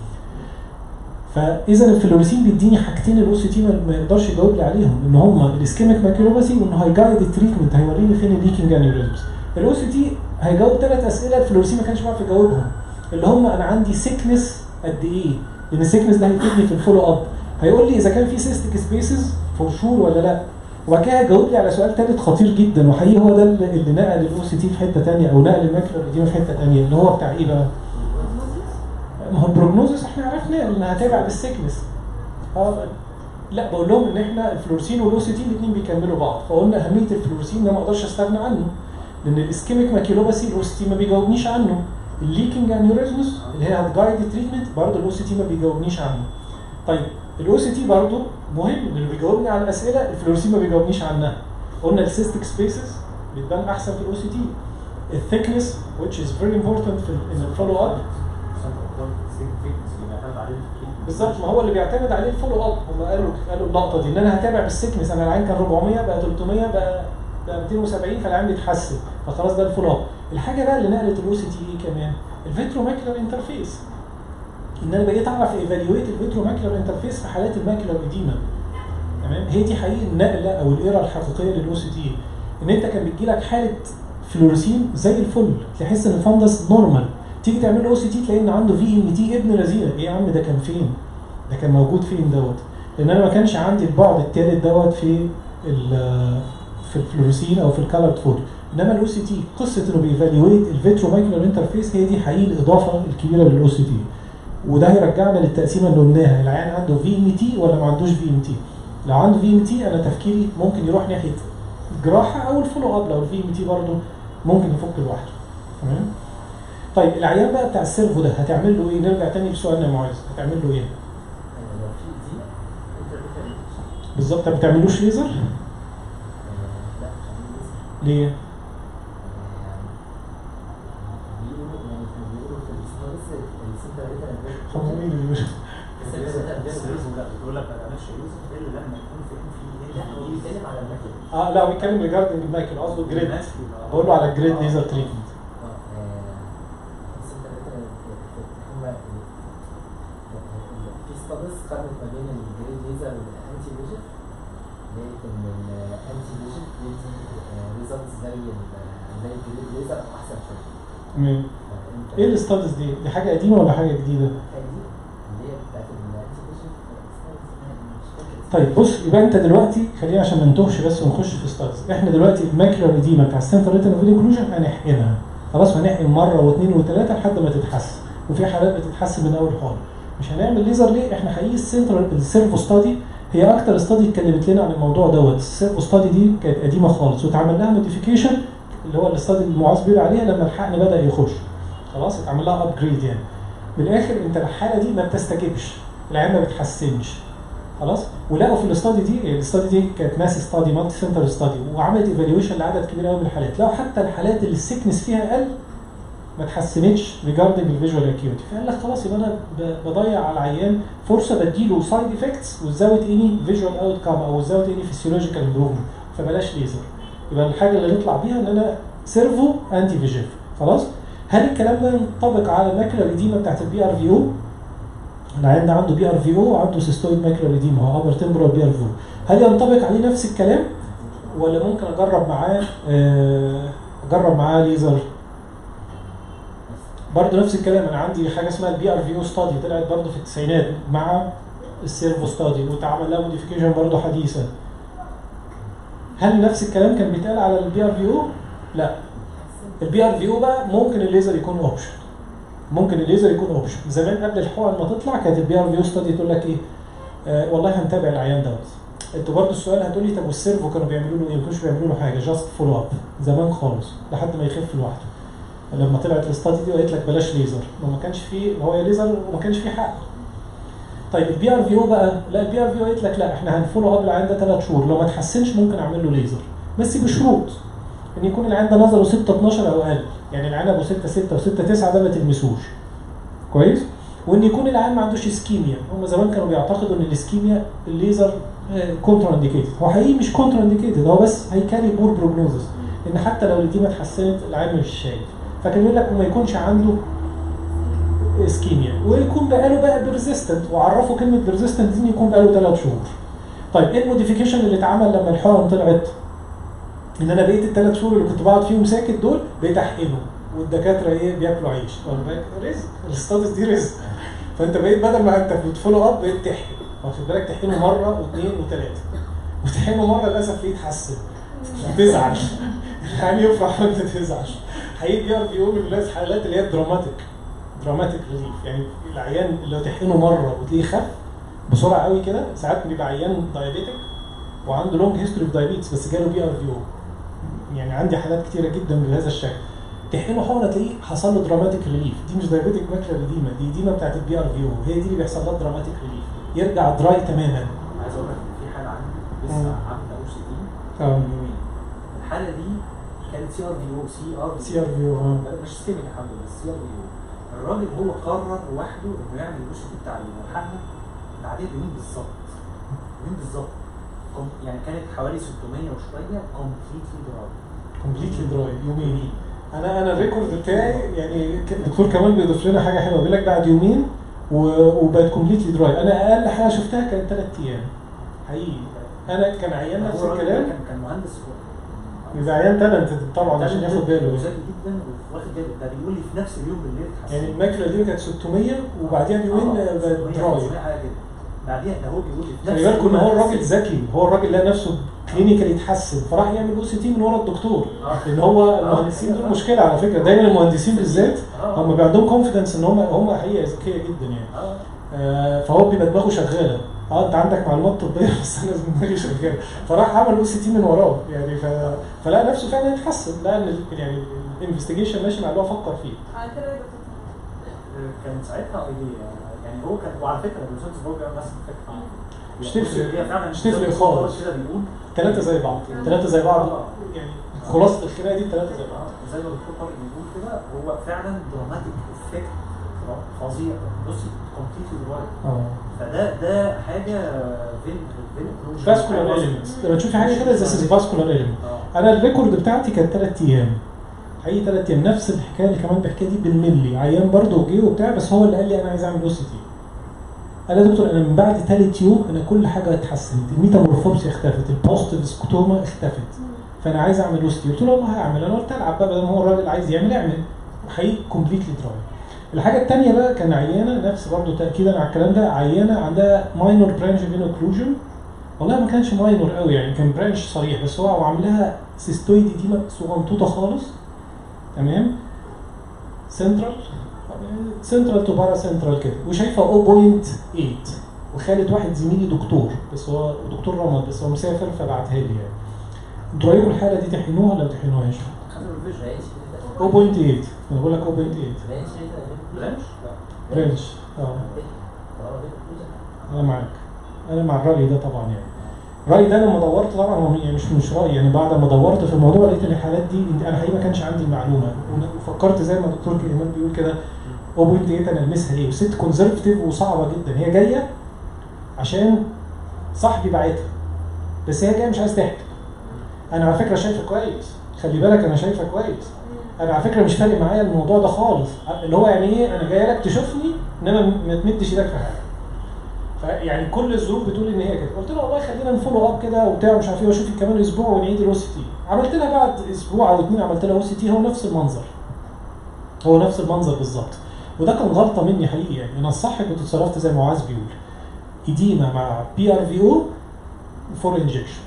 فاذا الفلوريسين بيديني حاجتين الاو سي تي ما يقدرش يجاوب لي عليهم ان هم الاسكيميك ماكيلوباثي وان هيجايد التريتمنت هيوريني فين الليكنج انيوريزمز الاو سي تي هيجاوب ثلاث اسئله الفلوريسين ما كانش بيعرف يجاوبهم اللي هم انا عندي سيكنس قد ايه لان السيكنس ده هيفيدني في الفولو اب هيقول لي اذا كان في سيستيك سبيسز فور شور ولا لا وبعد كده هيجاوب لي على سؤال ثالث خطير جدا وحقيقي هو ده اللي اللي نقل الاو سي تي في حته ثانيه او نقل الماكيولار دي في حته ثانيه اللي هو بتاع ايه بقى؟ ما هو البروجنوزس احنا عرفنا انها تابع للسيكنس اه لا بقول لهم ان احنا الفلورسين والاو سي تي الاثنين بيكملوا بعض فقلنا اهميه الفلورسين ده ما اقدرش استغنى عنه لان الاسكيميك ماكيلوباثي الاو سي تي ما بيجاوبنيش عنه الليكنج انيوريزمز اللي هي هتجايد التريتمنت برضه الاو سي تي ما بيجاوبنيش عنه طيب الاو سي تي برضه مهم لانه بيجاوبني على الاسئله الفلورسين ما بيجاوبنيش عنها قلنا السيستيك سبيسز بتبان احسن في الاو سي تي الثيكنس which is very important في ال- in الفولو اب بالظبط ما هو اللي بيعتمد عليه الفولو اب هم قالوا قالوا اللقطه دي ان انا هتابع بالسكنس انا العين كان 400 بقى 300 بقى بقى 270 فالعين بيتحسن فخلاص ده الفولو اب الحاجه بقى اللي نقلت الاو سي تي ايه كمان الفيتروماكيولار انترفيس ان انا بقيت اعرف ايفالويت الفيتروماكيولار انترفيس في حالات الماكيولار اديما تمام هي دي حقيقي النقله او الايرا الحقيقيه للاو سي تي ان انت كان بيجي لك حاله فلوريسين زي الفل تحس ان الفندس نورمال تيجي تعمل له او سي تي تلاقي ان عنده في ام تي ابن لذينه ايه يا عم ده كان فين؟ ده كان موجود فين دوت؟ لان انا ما كانش عندي البعد الثالث دوت في ال- في الفلوريسين او في الكالرد فوتو انما الاو سي تي قصه انه بيفاليويت الفيترومايكولار انترفيس هي دي حقيقي الاضافه الكبيره للاو سي تي وده هيرجعنا للتقسيمه اللي قلناها العيان عنده في ام تي ولا ما عندوش في ام تي لو عنده في ام تي انا تفكيري ممكن يروح ناحيه الجراحه او الفولو اب لو الفي ام تي برضه ممكن يفك لوحده تمام طيب العيان بقى بتاع السيرفو ده هتعمل له ايه نرجع تاني لسؤالنا يا معاذ هتعمل له ايه لو في دي انت بالظبط ما بتعملوش ليزر لا خلينا ليه بيقولوا يعني كانوا بيقولوا في الاسماء بس السنتر ريتا هم مين اللي بيقول السيرفو لا بتقول لك ما تعملش يوسف الا لما يكون في لا هو بيتكلم على الماكينه اه لا هو بيتكلم ريجاردنج الماكل قصده جريد بقول له على الجريد ليزر تريتمنت السنتر ريتا هم في ستادس قارنت ما بين الجريد ليزر والانتي فيجن لقيت ان الانتي فيجن بيدي ريزلتس زي ال- زي الجريد ليزر او احسن شويه تمام فأنت- ايه الستادز دي؟ دي حاجه قديمه ولا حاجه جديده؟ الحاجة دي اللي هي بتاعت الانتي فيجن مش فاكر طيب بص يبقى انت دلوقتي خلينا عشان ما نتوهش بس ونخش في ستادز احنا دلوقتي الماكلر اديما بتاع السنتر ريتن اوف انكلوجن هنحقنها خلاص هنحقن مره واثنين وثلاثه لحد ما تتحسن وفي حالات بتتحسن من اول خالص مش هنعمل ليزر ليه؟ احنا حقيقي السنتر السيرفو ستادي هي اكتر ستادي اتكلمت لنا عن الموضوع دوت السيرفو ستادي دي كانت قديمه خالص واتعمل لها موديفيكيشن اللي هو الاستادي اللي معاذ بيقول عليها لما الحقن بدا يخش خلاص اتعمل لها ابجريد يعني من الاخر انت الحاله دي ما بتستجبش العيان ما بتحسنش خلاص ولقوا في الاستادي دي الاستادي دي كانت ماس ستادي مالتي سنتر ستادي وعملت ايفالويشن لعدد كبير قوي من الحالات لو حتى الحالات اللي السكنس فيها قل ما اتحسنتش ريجاردنج الفيجوال اكيوتي فقال لك خلاص يبقى انا ب- بضيع على العيان فرصه بديله سايد افكتس وزاوت اني فيجوال اوت كام او زاوت اني فيسيولوجيكال امبروفمنت فبلاش ليزر يبقى الحاجه اللي نطلع بيها ان انا سيرفو انتي فيجيف خلاص هل الكلام ده ينطبق على الماكله القديمه بتاعت البي ار في او العيان ده عنده بي ار في او وعنده سيستويد ماكله اديما هو ابر تمبرال بي ار في او هل ينطبق عليه نفس الكلام ولا ممكن اجرب معاه آه، اجرب معاه ليزر برضه نفس الكلام انا عندي حاجه اسمها البي ار في او ستادي طلعت برضه في التسعينات مع السيرفو ستادي واتعمل لها موديفيكيشن برضه حديثا هل نفس الكلام كان بيتقال على البي ار في او؟ لا البي ار في او بقى ممكن الليزر يكون اوبشن ممكن الليزر يكون اوبشن زمان قبل الحقن ما تطلع كانت البي ار في او ستادي تقول لك ايه آه والله هنتابع العيان دوت انتوا برضه السؤال هتقول لي طب والسيرفو كانوا بيعملوا له ايه؟ ما كانوش بيعملوا له حاجه جاست فولو اب زمان خالص لحد ما يخف لوحده لما طلعت الاستادي دي وقالت لك بلاش ليزر وما كانش فيه هو يا ليزر وما كانش فيه حق طيب البي ار في او بقى لا البي ار في او قالت لك لا احنا هنفولو اب العيان ده ثلاث شهور لو ما تحسنش ممكن اعمل له ليزر بس بشروط ان يكون العيان ده نظره 6 12 او اقل يعني العيان ابو 6 6 و6 9 ده ما تلمسوش كويس وان يكون العيان ما عندوش اسكيميا هم زمان كانوا بيعتقدوا ان الاسكيميا الليزر كونترا انديكيتد هو حقيقي مش كونترا انديكيتد هو بس هيكاري بور بروجنوزس ان حتى لو الديما اتحسنت العيان مش شايف فكان يقول لك وما يكونش عنده اسكيميا ويكون بقاله بقى بيرزيستنت وعرفوا كلمه بيرزيستنت دي إن يكون بقاله ثلاث شهور طيب ايه الموديفيكيشن اللي اتعمل لما الحقن طلعت ان انا بقيت الثلاث شهور اللي كنت بقعد فيهم ساكت دول بقيت احقنه والدكاتره ايه بياكلوا عيش واخد بالك؟ رزق الاستاتس دي رزق فانت بقيت بدل ما انت بتفولو اب بقيت تحقن واخد بالك تحقنه مره واثنين وثلاثه وتحقنه مره للاسف ليه يتحسن تزعل يعني يفرح وانت تزعل حقيقي بي ار في او من الناس حالات اللي هي دراماتيك دراماتيك ريليف يعني العيان اللي لو تحقنه مره وتلاقيه خف بسرعه قوي كده ساعات بيبقى عيان دايابيتك وعنده لونج هيستوري اوف دايابيتس بس جاله بي ار في او يعني عندي حالات كتيره جدا بهذا الشكل تحقنه حقنه تلاقيه حصل له دراماتيك ريليف دي مش دايابيتك ماكلا ديما دي ديما بتاعت البي ار في او هي دي اللي بيحصل لها دراماتيك ريليف يرجع دراي تماما عايز اقول لك ان في حاله عندي لسه مم. عامله او سي تي اه من يومين الحاله دي كانت سي ار في او سي ار سي ار في او اه لا، مش سيمي الحمد لله سي ار في او الراجل هو قرر لوحده انه يعمل الوش بتاع المحقق بعدها بيومين بالظبط يومين بالظبط كم- يعني كانت حوالي 600 وشويه كومبليتلي دراي كومبليتلي دراي يومين انا انا الريكورد بتاعي يعني ك- الدكتور كمان بيضيف لنا حاجه حلوه بيقول لك بعد يومين و- وبقت كومبليتلي دراي انا اقل حاجه شفتها كانت ثلاث ايام حقيقي انا كان عيان نفس هو الراجل ده الكلام كان كان مهندس يبقى عيان تالنت طبعا عشان ياخد باله ذكي جدا واخد باله ده بيقول لي في نفس اليوم بالليل اتحسن يعني الماكله دي كانت 600 وبعديها بيومين آه، بقت 600 دراي 500 حاجه كده بعديها ده هو بيقول لي في خلي بالكم ان هو الراجل ذكي هو الراجل لقى نفسه كلينيكال يتحسن فراح يعمل او سي تي من ورا الدكتور آه. لان هو آه. المهندسين دول مشكله على فكره دايما المهندسين بالذات آه. هم بيبقى عندهم كونفدنس ان هم هم حقيقه ذكيه جدا يعني اه آه، فهو بيبقى دماغه شغاله اه انت عندك معلومات طبيه بس انا دماغي شغاله فراح عمل او سي تي من وراه يعني ف... فلقى نفسه فعلا يتحسن لقى ان ال- يعني الانفستيجيشن ماشي مع اللي هو فكر فيه على كده يبقى كان ساعتها ايديا يعني هو كان وعلى فكره الريزولتس برضه بيعمل نفس الفكره مش يعني تفرق- بص، هي فعلا مش تفرق الريزولتس خالص. كده بيقول ثلاثه زي بعض ثلاثه زي بعض يعني خلاصه الخناقه دي ثلاثه زي بعض آه، زي ما الدكتور طارق بيقول كده هو فعلا دراماتيك افكت فظيع بصي كومبليتلي درايف اه فده ده حاجه فين فين فاسكولار اليمنت لما تشوفي حاجه كده زي فاسكولار اليمنت اه انا الريكورد بتاعتي كانت ثلاث ايام حقيقي ثلاث ايام نفس الحكايه اللي كمان بحكيها دي بالملي عيان برضه جه وبتاع بس هو اللي قال لي انا عايز اعمل او سي تي قال لي يا دكتور انا من بعد ثالث يوم انا كل حاجه اتحسنت الميتامورفوبس اختفت البوستيف سكوتوما اختفت فانا عايز اعمل او سي تي قلت له والله هعمل انا قلت العب بقى بدل ما هو الراجل عايز يعمل اعمل حقيقي كومبليتلي دراي الحاجه الثانيه بقى كان عيانه نفس برضه تاكيدا على الكلام ده عيانه عندها ماينور برانش فين اوكلوجن والله ما كانش ماينور قوي يعني كان برانش صريح بس هو عامل لها سيستويد دي صغنطوطه خالص تمام سنترال سنترال تو بارا سنترال كده وشايفه 0.8 وخالد واحد زميلي دكتور بس هو دكتور رمض بس هو مسافر فبعتها لي يعني انتوا رايكم الحاله دي تحنوها ولا ما تحنوهاش؟ خدوا الفيجن رانش 0.8 انا بقول لك 0.8 رانش بلانش برانش اه انا معاك انا مع الراي ده طبعا يعني الراي ده لما دورت طبعا هو يعني مش مش راي يعني بعد ما دورت في الموضوع لقيت ان الحالات دي انا حقيقي ما كانش عندي المعلومه وفكرت زي ما الدكتور كريمان بيقول كده 0.8 انا المسها ليه وست كونزرفتيف وصعبه جدا هي جايه عشان صاحبي باعتها بس هي جايه مش عايز تحكي انا على فكره شايفه كويس خلي بالك انا شايفه كويس انا على فكره مش فارق معايا الموضوع ده خالص اللي هو يعني ايه انا جاي لك تشوفني انما ما تمدش ايدك في حاجه فيعني كل الظروف بتقول ان هي كده قلت له والله خلينا نفولو اب كده وبتاع مش عارف ايه واشوفك كمان اسبوع ونعيد الاو سي تي عملت لها بعد اسبوع او اتنين عملت لها او سي تي هو نفس المنظر هو نفس المنظر بالظبط وده كان غلطه مني حقيقي يعني انا الصح كنت اتصرفت زي ما معاذ بيقول ايديما مع بي ار في او فور انجكشن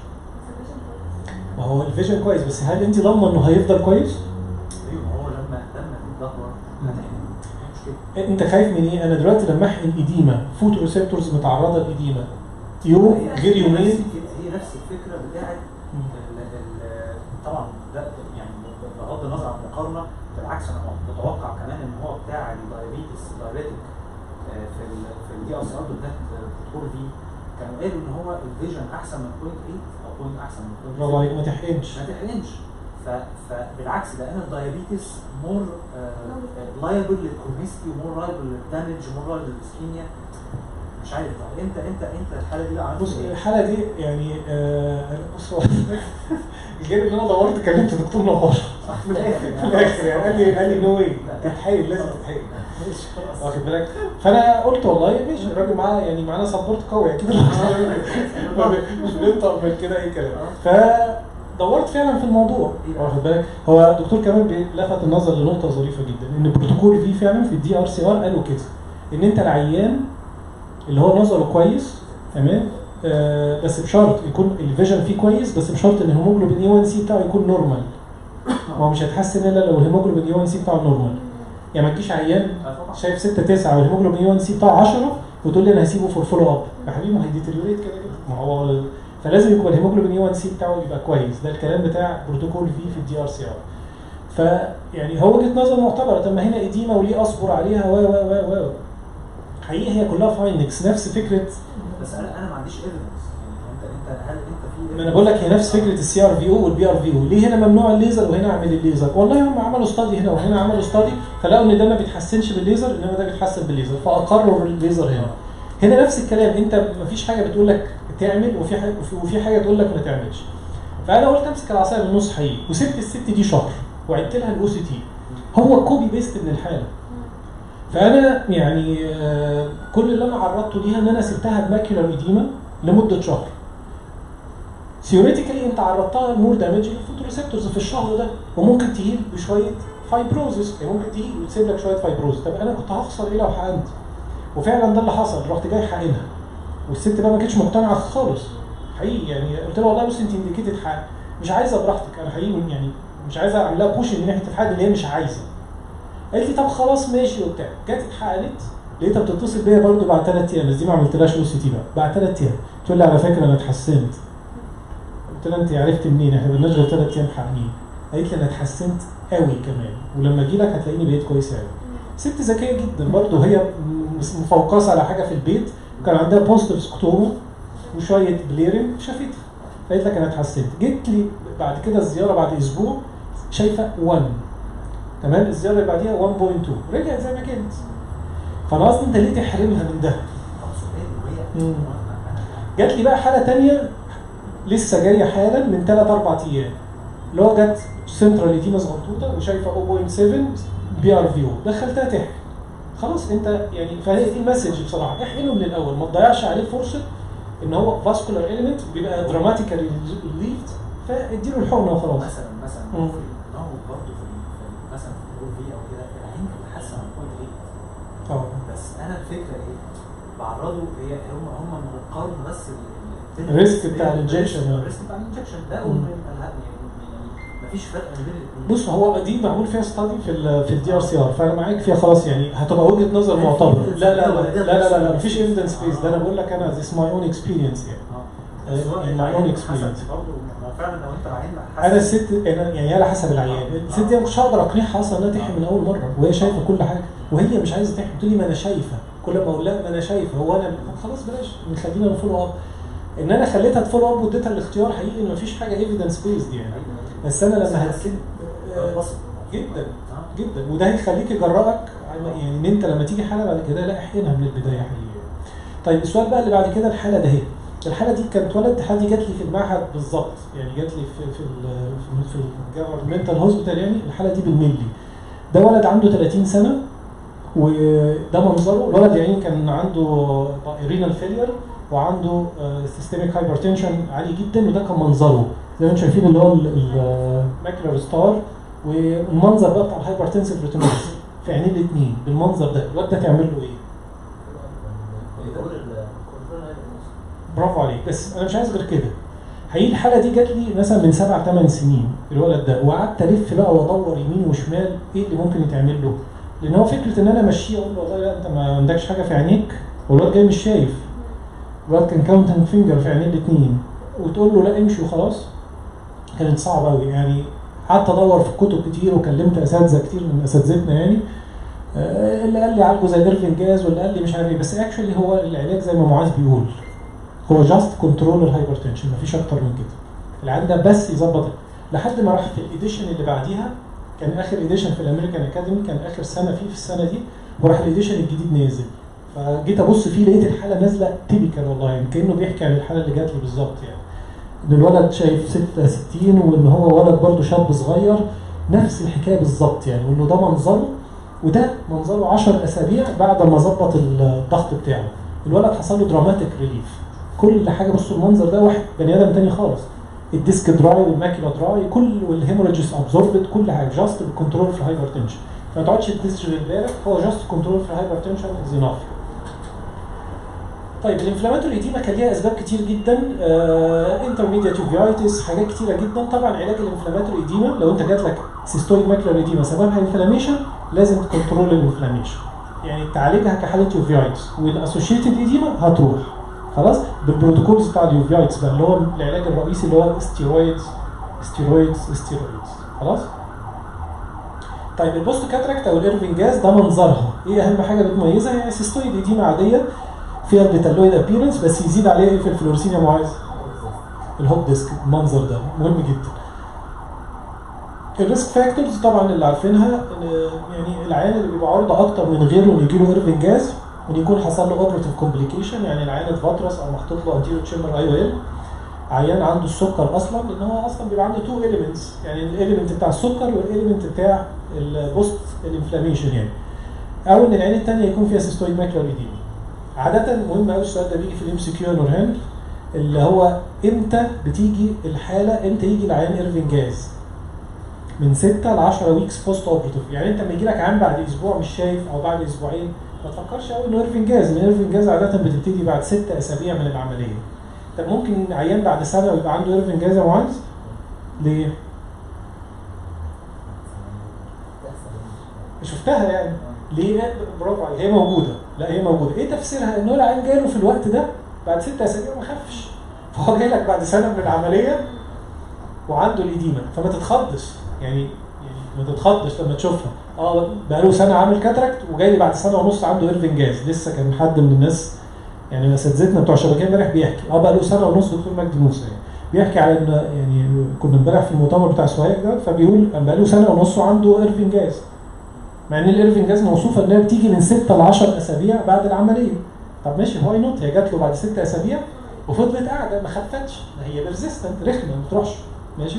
ما هو الفيجن كويس بس هل انت ضامنه انه هيفضل كويس؟ ايوه هو لما لما في ظهره هتحمل مشكله انت خايف من ايه؟ انا دلوقتي لما احقن ايديما فوت ريسبتورز متعرضه لايديما يوم هي- غير هي يومين نفس الفكرة- هي نفس الفكره بتاعت ال- ال- طبعا ده يعني بغض النظر عن المقارنه بالعكس انا متوقع كمان ان هو بتاع الدايابيتس دايابيتك في ال في الدي ار سي ار بالذات الدكتور دي كانوا قالوا ان هو الفيجن احسن من 0.8 او بوينت احسن من 0.8 برافو عليك ما تحقنش ما تحقنش ف- فبالعكس ده انا الدايابيتس مور لايبل للكورنيستي ومور لايبل للدامج ومور لايبل للسكيميا مش عارف بقى انت انت انت الحاله دي بقى عملت بص ايه؟ الحاله دي يعني آه بص هو غير ان انا دورت كلمت دكتور نهار في الاخر في الاخر يعني قال لي قال لي نو واي تتحقن لازم تتحقن واخد بالك فانا قلت والله ماشي الراجل معاه يعني معانا سبورت قوي اكيد مش بننطق من كده اي كلام فدورت فعلا في الموضوع واخد بالك هو الدكتور كمان بي- لفت النظر لنقطه ظريفه جدا ان بروتوكول في فعلا في الدي ار سي ار قالوا كده ان انت العيان اللي هو نظره كويس تمام آه بس بشرط يكون الفيجن فيه كويس بس بشرط ان الهيموجلوبين اي 1 سي بتاعه يكون نورمال هو مش هيتحسن الا لو الهيموجلوبين اي 1 سي بتاعه نورمال يعني ما تجيش عيان آه طبعا. شايف 6 9 والهيموجلوبين اي 1 سي بتاعه 10 وتقول لي انا هسيبه فور فولو اب يا حبيبي ما هيديتريوريت كده كده ما هو فلازم يكون الهيموجلوبين اي 1 سي بتاعه يبقى كويس ده الكلام بتاع بروتوكول في في الدي ار سي ار فيعني هو وجهه نظر معتبره طب ما هنا اديمه وليه اصبر عليها و و و و حقيقي هي كلها فايندكس نفس فكره بس انا انا ما عنديش ايفيدنس يعني انت انت هل انت في ما انا بقول لك هي نفس فكره السي ار في او والبي ار في او ليه هنا ممنوع الليزر وهنا اعمل الليزر والله هم عملوا استادي هنا وهنا عملوا استادي فلقوا ان ده ما بيتحسنش بالليزر انما ده بيتحسن بالليزر فاقروا الليزر هنا هنا نفس الكلام انت ما فيش حاجه بتقول لك تعمل وفي حاجه وفي- وفي حاجه تقول لك ما تعملش فانا قلت امسك العصايه من النص حقيقي وسبت الست دي شهر وعدت لها الاو سي تي هو كوبي بيست من الحاله فانا يعني آه، كل اللي انا عرضته ليها ان انا سبتها بماكيولار ايديما لمده شهر ثيوريتيكالي انت عرضتها لمور دامج للفوتوريسبتورز في الشهر ده وممكن تهيل بشويه فايبروزس يعني ممكن تهيل وتسيب لك شويه فايبروز طب انا كنت هخسر ايه لو حقنت وفعلا ده اللي حصل رحت جاي حقنها والست بقى ما كانتش مقتنعه خالص حقيقي يعني قلت لها والله بص انت انديكيتد حقن مش عايزه براحتك انا حقيقي يعني مش عايزه اعمل لها بوش من ناحيه الحقن اللي هي مش عايزه قالت لي طب خلاص ماشي وبتاع جت اتحقنت لقيتها بتتصل بيا برضه بعد ثلاث ايام بس دي ما عملتلهاش او سي تي بقى بعد ثلاث ايام تقول لي على فكره انا اتحسنت قلت لها انت عرفت منين احنا بنشغل غير ثلاث ايام حقنين قالت لي انا اتحسنت قوي كمان ولما اجي لك هتلاقيني بقيت كويسه قوي ست ذكيه جدا برضه هي م- مفوقصه على حاجه في البيت وكان عندها بوزيتيف سكتوما وشويه بليرنج شافتها قالت لك انا اتحسنت جيت لي بعد كده الزياره بعد اسبوع شايفه 1 تمام الزياره اللي بعديها 1.2 رجعت زي ما كانت فانا قصدي انت ليه تحرمها من ده؟ طب سؤال وهي مم. أنا- جات لي بقى حاله تانية لسه جايه حالا من 3 4 ايام اللي هو جت سنترال ايديما صغنطوطه وشايفه 0.7 بي ار في او دخلتها تحت خلاص انت يعني فهي دي المسج بصراحه احقنه من الاول ما تضيعش عليه فرصه ان هو فاسكولار اليمنت بيبقى دراماتيكالي ليفت فاديله الحقنه وخلاص مثلا مثلا مم. في ما هو برضه في ال- في ال- مثلا في الاو في او كده العين بتحسن عن بوينت ايه اه بس انا الفكره ايه بعرضه هي هم هم مقارنه بس ال- ال- الريسك بتاع الانجكشن. الريسك بتاع الانجكشن ده مم. يعني مفيش فرق ما بين الاثنين بص هو دي معمول فيها ستادي في ال في الدي ار سي ار فانا معاك فيها خلاص يعني هتبقى وجهه نظر معتبره لا لا لا لا لا لا, لا مفيش ايفيدنس بيس ده انا بقول لك انا ذيس ماي اون اكسبيرينس يعني اه بس هو يعني العين my own experience. حسن برضه ما هو فعلا لو انت العين انا الست انا يعني على حسب العيان الست دي أنا مش هقدر اقنعها اصلا انها تحمل من اول مره وهي شايفه كل حاجه وهي مش عايزه تحمل تقول لي ما انا شايفه كل ما اقول لها ما انا شايفه هو انا طب خلاص بلاش نخلينا نفولو اب ان انا خليتها تفولو اب واديتها الاختيار حقيقي ان مفيش حاجه ايفيدنس بيزد يعني بس انا لما هتكلم جدا جدا وده هيخليك يجرأك على- يعني ان انت لما تيجي حاله بعد كده لا احقنها من البدايه حقيقي طيب السؤال بقى اللي بعد كده الحاله ده هي الحاله دي كانت ولد الحاله دي جات لي في المعهد بالظبط يعني جات لي في في ال في, في الجفرمنتال هوسبيتال يعني الحاله دي بالملي ده ولد عنده 30 سنه وده منظره الولد يعني كان عنده رينال فيلير وعنده سيستميك هايبرتنشن عالي جدا وده كان منظره زي ما انتم شايفين اللي هو الماكلر ستار والمنظر بقى بتاع الهايبرتنسيف ريتينوز في عينين الاثنين بالمنظر ده الواد ده تعمل له ايه؟ برافو عليك بس انا مش عايز غير كده هي الحاله دي جات لي مثلا من سبع ثمان سنين الولد ده وقعدت الف بقى وادور يمين وشمال ايه اللي ممكن يتعمل له لان هو فكره ان انا امشيه اقول له والله لا انت ما عندكش حاجه في عينيك والواد جاي مش شايف الواد كان كاونتنج فينجر في عينين الاثنين وتقول له لا امشي وخلاص كانت صعبه قوي يعني قعدت ادور في كتب كتير وكلمت اساتذه كتير من اساتذتنا يعني آه، اللي قال لي عالجه زي ديرفين جاز واللي قال لي مش عارف ايه بس اكشولي هو العلاج زي ما معاذ بيقول هو جاست كنترول الهايبرتنشن مفيش اكتر من كده العيان ده بس يظبط لحد ما راح في الايديشن اللي بعديها كان اخر ايديشن في الامريكان اكاديمي كان اخر سنه فيه في السنه دي وراح الايديشن الجديد نازل فجيت ابص فيه لقيت الحاله نازله تيبيكال والله يعني كانه بيحكي عن الحاله اللي جات لي بالظبط يعني ان الولد شايف 66 وان هو ولد برضه شاب صغير نفس الحكايه بالظبط يعني وانه ده منظره وده منظره 10 اسابيع بعد ما ظبط الضغط بتاعه الولد حصل له دراماتيك ريليف كل حاجه بصوا المنظر ده واحد بني ادم تاني خالص الديسك دراي والماكيلا دراي كل والهيموريجز ابزوربت كل حاجه جاست بالكنترول في الهايبرتنشن فما تقعدش تشغل بالك هو جاست كنترول في الهايبرتنشن از انف طيب الانفلاماتوري ايديما كان ليها اسباب كتير جدا انترميديت اوفيايتس حاجات كتيره جدا طبعا علاج الانفلاماتوري ايديما لو انت جات لك سيستويك ماكلر ايديما سببها انفلاميشن لازم تكنترول الانفلاميشن يعني تعالجها كحاله اوفيايتس والاسوشيتد ايديما هتروح خلاص بالبروتوكولز بتاع اليوفيايتس بقى اللي هو العلاج الرئيسي اللي هو ستيرويدز ستيرويدز ستيرويدز خلاص طيب البوست كاتراكت او الايرفين جاز ده منظرها ايه اهم حاجه بتميزها يعني سيستويد ايديما عاديه فيها البيتالويد ابيرنس بس يزيد عليها ايه في الفلورسين يا معاذ الهوب ديسك المنظر ده مهم جدا الريسك فاكتورز طبعا اللي عارفينها إن يعني العيان اللي بيبقى عرضه اكتر من غيره ان يجي له ايرفين جاز وان يكون حصل له اوبرتيف كومبليكيشن يعني العيان اتبطرس او محطوط له انتيريو تشامبر اي او ال عيان عنده السكر اصلا لان هو اصلا بيبقى عنده تو اليمنتس يعني الاليمنت بتاع السكر والاليمنت بتاع البوست الانفلاميشن يعني او ان العين الثانيه يكون فيها سيستويد ماكلر ايديما عاده مهم قوي السؤال ده بيجي في الام سي كيو يا نورهان اللي هو امتى بتيجي الحاله امتى يجي العيان ايرفين جاز من 6 ل 10 ويكس بوست اوبرتيف يعني انت لما يجي لك عيان بعد اسبوع مش شايف او بعد اسبوعين ما تفكرش قوي انه ايرفين جاز لان ايرفين جاز عاده بتبتدي بعد 6 اسابيع من العمليه طب ممكن عيان بعد سنه ويبقى عنده ايرفين جاز يا معاذ ليه؟ شفتها يعني ليه برافو عليك هي موجوده لا هي موجوده ايه تفسيرها ان هو العيان جاي له في الوقت ده بعد ست اسابيع ما خفش فهو جاي لك بعد سنه من العمليه وعنده الاديمه فما تتخضش يعني يعني ما تتخضش لما تشوفها اه بقى له سنه عامل كاتراكت وجاي لي بعد سنه ونص عنده ايرفين جاز لسه كان حد من الناس يعني اساتذتنا بتوع شبكه امبارح بيحكي اه بقى له سنه ونص دكتور مجدي موسى يعني بيحكي على ان يعني كنا امبارح في المؤتمر بتاع سوايك ده فبيقول بقى له سنه ونص وعنده ايرفين جاز مع ان الايرفين جاز موصوفه انها بتيجي من 6 ل 10 اسابيع بعد العمليه طب ماشي واي نوت هي جات له بعد 6 اسابيع وفضلت قاعده ما خفتش ما هي بيرزيستنت رخمه ما بتروحش ماشي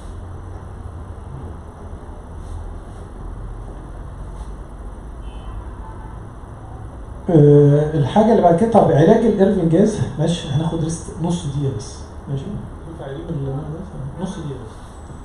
أه الحاجه اللي بعد كده طب علاج الايرفين جاز ماشي هناخد ريست نص دقيقه بس ماشي ينفع يجيب ال- نص دقيقه بس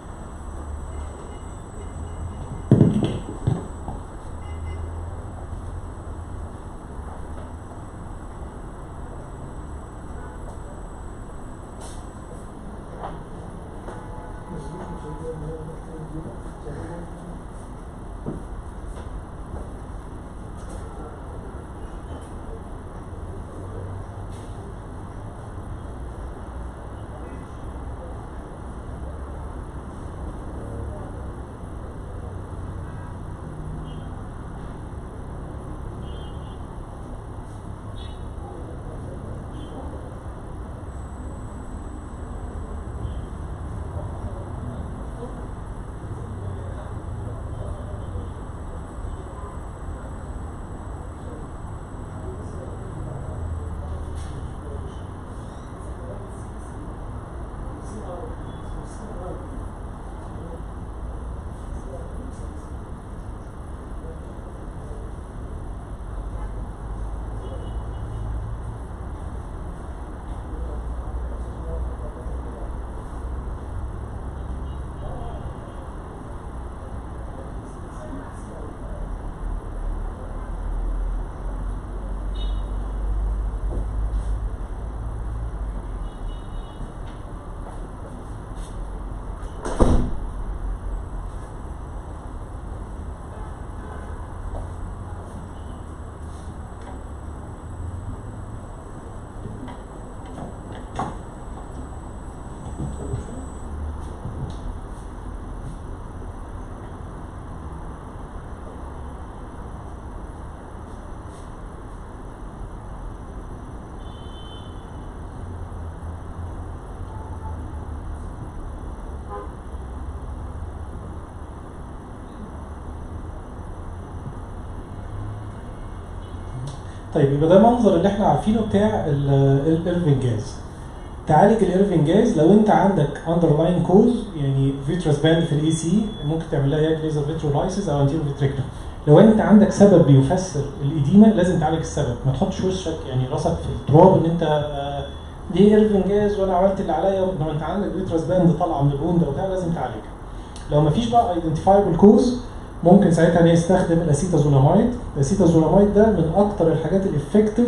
طيب يبقى ده منظر اللي احنا عارفينه بتاع الايرفين جاز تعالج الايرفين جاز لو انت عندك اندرلاين كوز يعني فيترس باند في الاي سي ممكن تعمل لها ياك ليزر فيترولايسيس او انتيرو فيتريكتوم لو انت عندك سبب بيفسر الاديمه لازم تعالج السبب ما تحطش وشك يعني راسك في التراب ان انت آه، دي ايرفين جاز وانا عملت اللي عليا لما انت عندك فيترس باند طالعه من البوند وبتاع لازم تعالجها لو ما فيش بقى ايدنتيفايبل كوز ممكن ساعتها نستخدم الاسيتازولامايد الاسيتازولامايد ده من اكتر الحاجات الافكتيف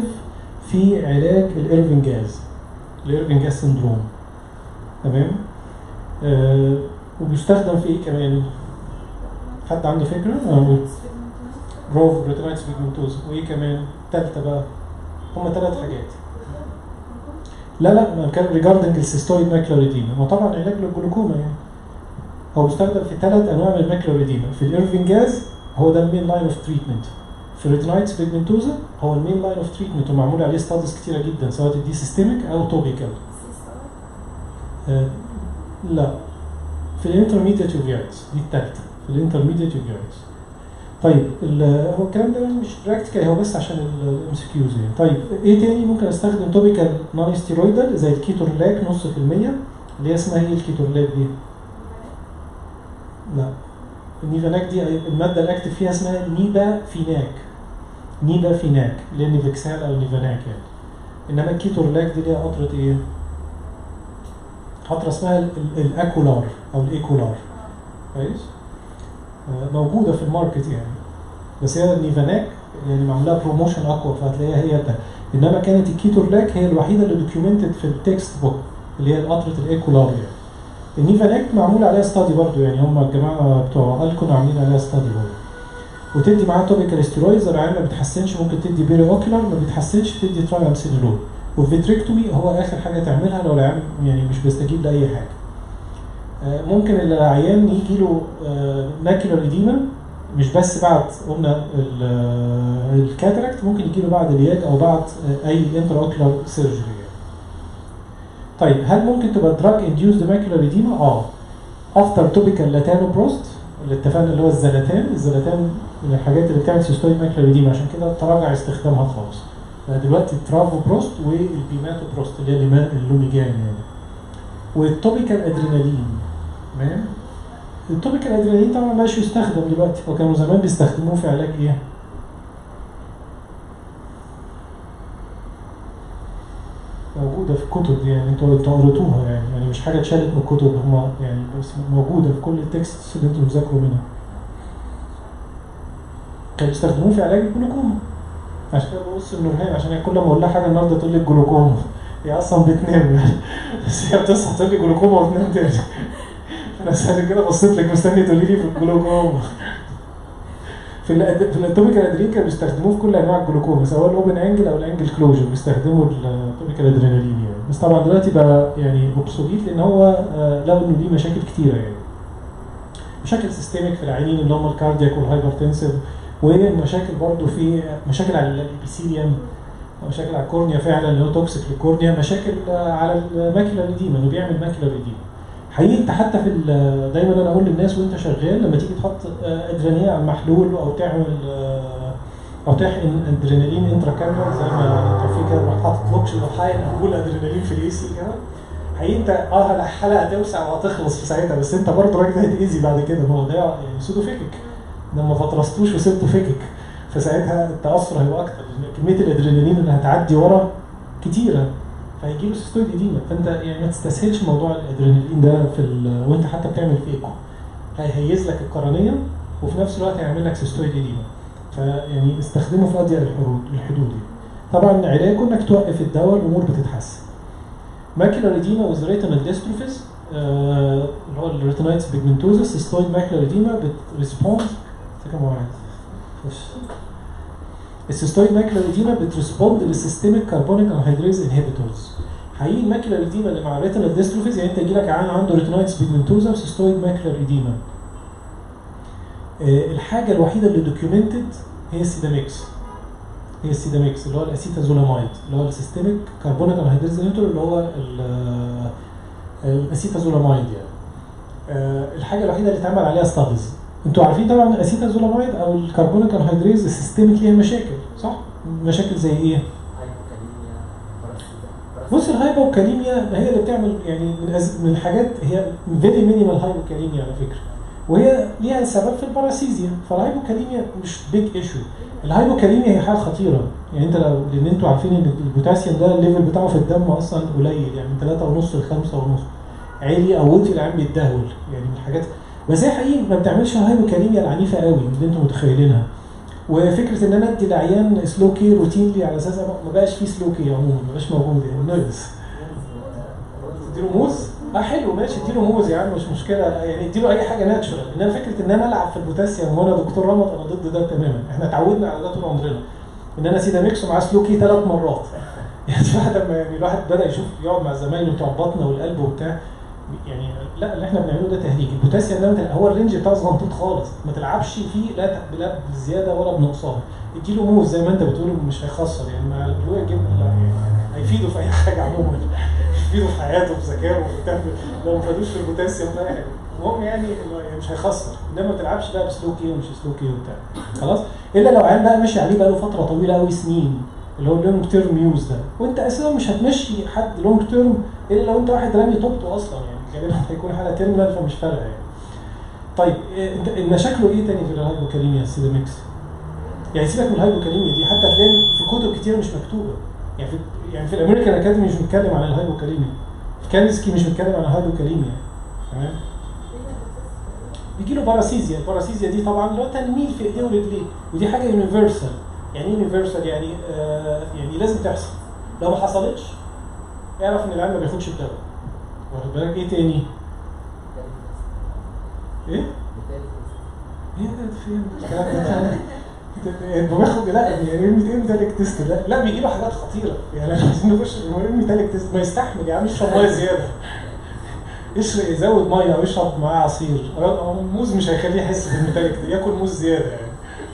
في علاج الايرفين جاز الايرفين جاز سندروم تمام آه وبيستخدم في ايه كمان حد عنده فكره آه. برافو ريتينايتس بيجمنتوز وايه كمان ثالثه بقى هما ثلاث حاجات لا لا ما كان ريجاردنج السيستويد ماكلوريديما ما طبعا علاج للجلوكوما يعني هو بيستخدم في ثلاث انواع من الماكلوريديما في الايرفين جاز هو ده المين لاين اوف تريتمنت في الريتينايتس بيجمنتوزا هو المين لاين اوف تريتمنت ومعمول عليه ستاديز كتيره جدا سواء دي سيستميك او توبيكال آه، لا في الانترميديت اوفيرتس دي الثالثه في الانترميديت اوفيرتس طيب ال- هو الكلام ده مش براكتيكال هو بس عشان الام سي كيوز يعني طيب ايه تاني ممكن استخدم توبيكال نون ستيرويدال زي الكيتورلاك نص في المية اللي هي اسمها ايه الكيتورلاك دي؟ لا النيفاناك دي الماده الاكتف فيها اسمها نيبا فيناك نيبا فيناك اللي هي نيفكسال او نيفاناك يعني انما الكيتورلاك دي ليها قطره ايه؟ قطره اسمها ال- ال- الاكولار او الايكولار كويس؟ آه، موجوده في الماركت يعني بس هي النيفاناك يعني معمولها بروموشن اقوى فهتلاقيها هي ده انما كانت الكيتورلاك هي الوحيده اللي دوكيومنتد في التكست بوك اللي هي قطره الايكولار يعني النيفاناك معمول عليها ستادي برضو يعني هم الجماعه بتوع الكون عاملين عليها ستادي برضو وتدي معاها توبيكال ستيرويدز العيان ما بتحسنش ممكن تدي بيري اوكيولار ما بتحسنش تدي ترايامسينولول والفيتريكتومي هو اخر حاجه تعملها لو العيان يعني مش بيستجيب لاي حاجه آه، ممكن العيان يجي له ماكيولار ايديما مش بس بعد قلنا ال- آه، الكاتراكت ممكن يجي له بعد الياج او بعد آه، اي انتر اوكيولار سيرجري يعني. طيب هل ممكن تبقى دراج انديوزد ماكيولار ايديما؟ اه افتر توبيكال لاتانو بروست اللي اتفقنا اللي هو الزلاتان الزلاتان من الحاجات اللي بتعمل سيستويد ماكيولار ايديما عشان كده تراجع استخدامها خالص بقى دلوقتي الترافو بروست والبيماتو بروست اللي هي الليما- اللوميجان يعني والتوبيكال ادرينالين تمام التوبيكال ادرينالين طبعا مبقاش يستخدم دلوقتي وكانوا زمان بيستخدموه في علاج ايه؟ موجودة في الكتب دي يعني انتوا انتوا قريتوها يعني يعني مش حاجة اتشالت من الكتب هم يعني بس موجودة في كل التكست اللي انتوا بتذاكروا منها. كانوا بيستخدموه في علاج الجلوكوما. عشان كده ببص النورهان عشان هي كل ما اقول لها حاجة النهارده تقول لي الجلوكوما. هي اصلا بتنام يعني بس هي بتصحى تقول لي جلوكوما وتنام تاني. انا ساعتها كده بصيت لك مستني تقولي لي في الجلوكوما. في الأد... في الاتوبيكال ادرينالين كانوا بيستخدموه في كل انواع الجلوكوما سواء الاوبن انجل او الانجل كلوجر بيستخدموا الاتوبيكال ادرينالين يعني بس طبعا دلوقتي بقى يعني اوبسوليت لان هو آه، لقوا انه ليه مشاكل كتيره يعني مشاكل سيستميك في العينين اللي هم الكاردياك والهايبرتنسيف ومشاكل برضه في مشاكل على الابيثيليوم مشاكل على الكورنيا فعلا اللي هو توكسيك للكورنيا مشاكل آه، على الماكيولار ايديما انه بيعمل ماكيولار ايديما حقيقي انت حتى في ال- دايما انا اقول للناس وانت شغال لما تيجي تحط آه، ادرينالين على المحلول او تعمل آه، او تحقن ادرينالين انترا كاميرال زي ما توفيق كده راح حاطط لوكش لو حاقن انبول ادرينالين في الاي سي كده حقيقي انت اه الحلقه هتوسع وهتخلص في ساعتها بس انت برضه راجل هتاذي بعد كده ما هو ده يعني سودو فيكك ده ما فطرستوش وسبته فيكك فساعتها التاثر هيبقى اكتر لان كميه الادرينالين اللي هتعدي ورا كتيره فهيجي له سيستويد ايديما فانت يعني ما تستسهلش موضوع الادرينالين ده في ال- وانت حتى بتعمل في ايكو هيهيز لك القرنيه وفي نفس الوقت هيعمل لك سيستويد ايديما فيعني استخدمه في اضيق الحدود الحدود دي طبعا علاجه انك توقف الدواء الامور بتتحسن ماكيولار ايديما وذ ريتينال ديستروفيز اللي هو الريتينايتس بيجمنتوزس سيستويد ماكيولار ايديما بتريسبوند كم واحد خش. السيستويد ماكيولار ايديما بتريسبوند للسيستميك كربونيك انهيدريز انهبيتورز حقيقي الماكيولار ايديما اللي مع الريتينال ديستروفيز يعني انت يجي لك عيان عنده ريتينايتس بيجمنتوزا وسيستويد ماكيولار ايديما آه، الحاجه الوحيده اللي دوكيومنتد هي السيداميكس هي السيداميكس اللي هو الاسيتازولامايد اللي هو السيستميك كربونيك انهيدريز انهبيتور اللي هو ال- الاسيتازولامايد يعني آه، الحاجه الوحيده اللي اتعمل عليها ستاديز انتوا عارفين طبعا الاسيتازولامايد او الكربونيك انهيدريز السيستميك ليها مشاكل صح؟ مشاكل زي ايه؟ هايبوكاليميا باراسيتا بص الهايبوكاليميا هي اللي بتعمل يعني من, أز... من الحاجات هي فيري مينيمال هايبوكاليميا على فكره وهي ليها سبب في الباراسيزيا فالهايبوكاليميا مش بيج ايشو الهايبوكاليميا هي حاجه خطيره يعني انت لو لان انتوا عارفين ان البوتاسيوم ده الليفل بتاعه في الدم اصلا قليل يعني من 3 ونص ل 5 ونص عالي او وطي العين بيتدهول يعني من الحاجات بس هي حقيقي ما بتعملش الهايبوكاليميا العنيفه قوي اللي انتم متخيلينها وفكره ان انا ادي العيان سلو كي روتينلي على اساس ما بقاش فيه سلو كي عموما ما بقاش موجود يعني ناقص اديله موز اه حلو ماشي اديله موز يا عم مش مشكله يعني اديله اي حاجه ناتشورال انما فكره ان انا العب في البوتاسيوم وانا دكتور رمض انا ضد ده تماما احنا اتعودنا على ده طول عمرنا ان انا سيداميكس ومعاه سلوكي ثلاث مرات يعني بعد ما يعني الواحد بدا يشوف يقعد مع زمايله بتوع البطن والقلب وبتاع يعني لا اللي احنا بنعمله ده تهريج البوتاسيوم ده مت- هو الرينج بتاعه صغنطوط خالص ما تلعبش فيه لا ت- لا بزياده ولا بنقصان اديله موز زي ما انت بتقول مش هيخسر يعني مع البلوية الجبن لا يعني هيفيده في اي حاجه عموما يفيدوا في حياته في ذكائه وفي بتاع لو ما فادوش في البوتاسيوم ده يعني المهم يعني إنه يعني مش هيخسر انما ما تلعبش بقى بسلوكي ومش سلوكي وبتاع خلاص الا لو عيل بقى ماشي عليه بقى له فتره طويله قوي سنين اللي هو اللونج تيرم يوز ده وانت اساسا مش هتمشي حد لونج تيرم الا لو انت واحد رامي طوبته اصلا يعني غالبا هيكون حاله تيرمينال فمش فارقه يعني طيب إيه، انت- مشاكله ايه تاني في الهايبوكاليميا السيداميكس؟ يعني سيبك من الهايبوكاليميا دي حتى هتلاقي في كتب كتير مش مكتوبه يعني في يعني في الامريكان اكاديمي مش بنتكلم عن الهايبوكاليميا في كانسكي مش بنتكلم عن الهايبوكاليميا تمام بيجي له باراسيزيا الباراسيزيا دي طبعا اللي هو تنميل في ايديه ورجليه ودي حاجه يونيفرسال يعني ايه يونيفرسال يعني آه يعني لازم تحصل لو ما حصلتش اعرف ان العيال ما بياخدش الدواء واخد بالك ايه تاني؟ ايه؟ ايه ده فين الكلام ده؟ انت باخد لا يعني ايه ميتاليك تيست لا لا بيجي له حاجات خطيره يعني احنا عايزين نخش ايه ميتاليك تيست ما يستحمل يا عم اشرب ميه زياده يشرب يزود ميه او يشرب معاه عصير أو موز مش هيخليه يحس بالميتاليك ده ياكل موز زياده يعني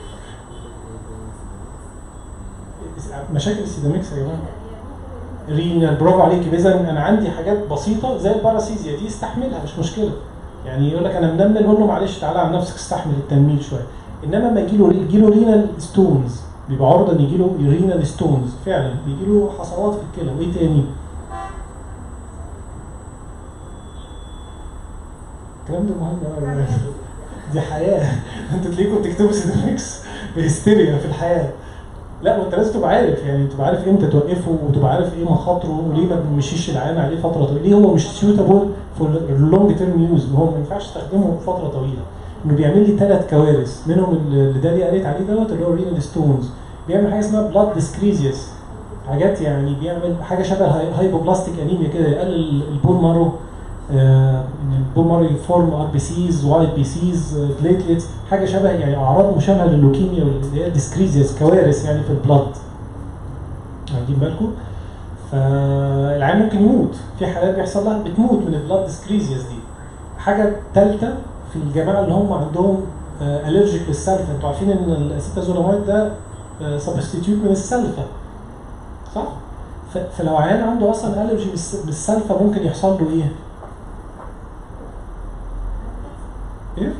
مشاكل السيداميكس يا جماعه رينال برافو عليك اذا انا عندي حاجات بسيطه زي الباراسيزيا دي استحملها مش مشكله يعني يقول لك انا منمل قول له معلش تعالى على نفسك استحمل التنميل شويه انما لما يجي له يجي له رينال ستونز بيبقى عرضه ان يجي له رينال ستونز فعلا بيجي له حصوات في الكلى وايه تاني؟ الكلام ده مهم قوي دي حياه انت تلاقيكم بتكتبوا سيداميكس بهستيريا في الحياه لا وانت لازم تبقى عارف يعني تبقى عارف امتى توقفه وتبقى عارف ايه مخاطره وليه ما بنمشيش العيان عليه فتره طويله ليه هو مش سيوتابل فور لونج تيرم يوز هو ما ينفعش تستخدمه فتره طويله انه بيعمل لي ثلاث كوارث منهم اللي داليا قالت عليه دوت اللي هو رينال ستونز بيعمل حاجه اسمها بلاد ديسكريزيس حاجات يعني بيعمل حاجه شبه هايبوبلاستيك انيميا كده يقلل البون مارو آه، ان البون مارو يفورم ار بي سيز وايت بي سيز بليتلتس حاجه شبه يعني اعراض مشابهه لللوكيميا اللي هي ديسكريزيس كوارث يعني في البلاد واخدين بالكم فالعيان ممكن يموت في حالات بيحصل لها بتموت من البلاد ديسكريزيس دي حاجه ثالثه في الجماعه اللي هم عندهم الرجيك للسلفا انتوا عارفين ان الاسيتازولاميد ده سبستيتيوت من السلفا صح؟ ف- فلو عيان عنده اصلا الرجي بالسلفا ممكن يحصل له ايه؟ ايه؟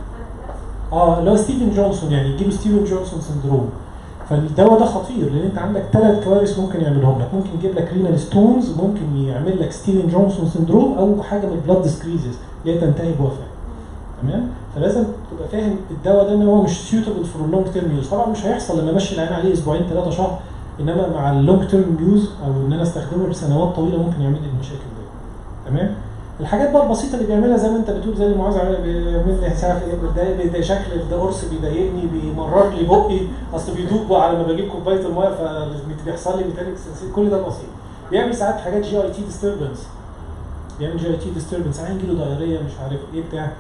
اه اللي هو ستيفن جونسون يعني يجيله ستيفن جونسون سندروم فالدواء ده خطير لان انت عندك ثلاث كوارث ممكن يعملهم لك ممكن يجيب لك رينال ستونز ممكن يعمل لك ستيفن جونسون سندروم او حاجه من البلاد ديسكريزيس اللي هي تنتهي بوفاه تمام فلازم تبقى فاهم الدواء ده ان هو مش سيوتبل فور لونج تيرم يوز طبعا مش هيحصل لما امشي العين عليه اسبوعين ثلاثه شهر انما مع اللونج تيرم يوز او ان انا استخدمه لسنوات طويله ممكن يعمل لي المشاكل دي تمام الحاجات بقى البسيطه اللي بيعملها زي ما انت بتقول زي المعاذ عمل بيعمل لي مش عارف ايه بيتضايق بيتضايق شكل ده قرص بيضايقني بيمرر لي بقي اصل بيدوب بقى على ما بجيب كوبايه الميه فبيحصل لي ميتاليك كل ده بسيط بيعمل ساعات حاجات جي اي تي ديستربنس بيعمل جي اي تي ديستربنس عين يجي له دايريه مش عارف ايه بتاع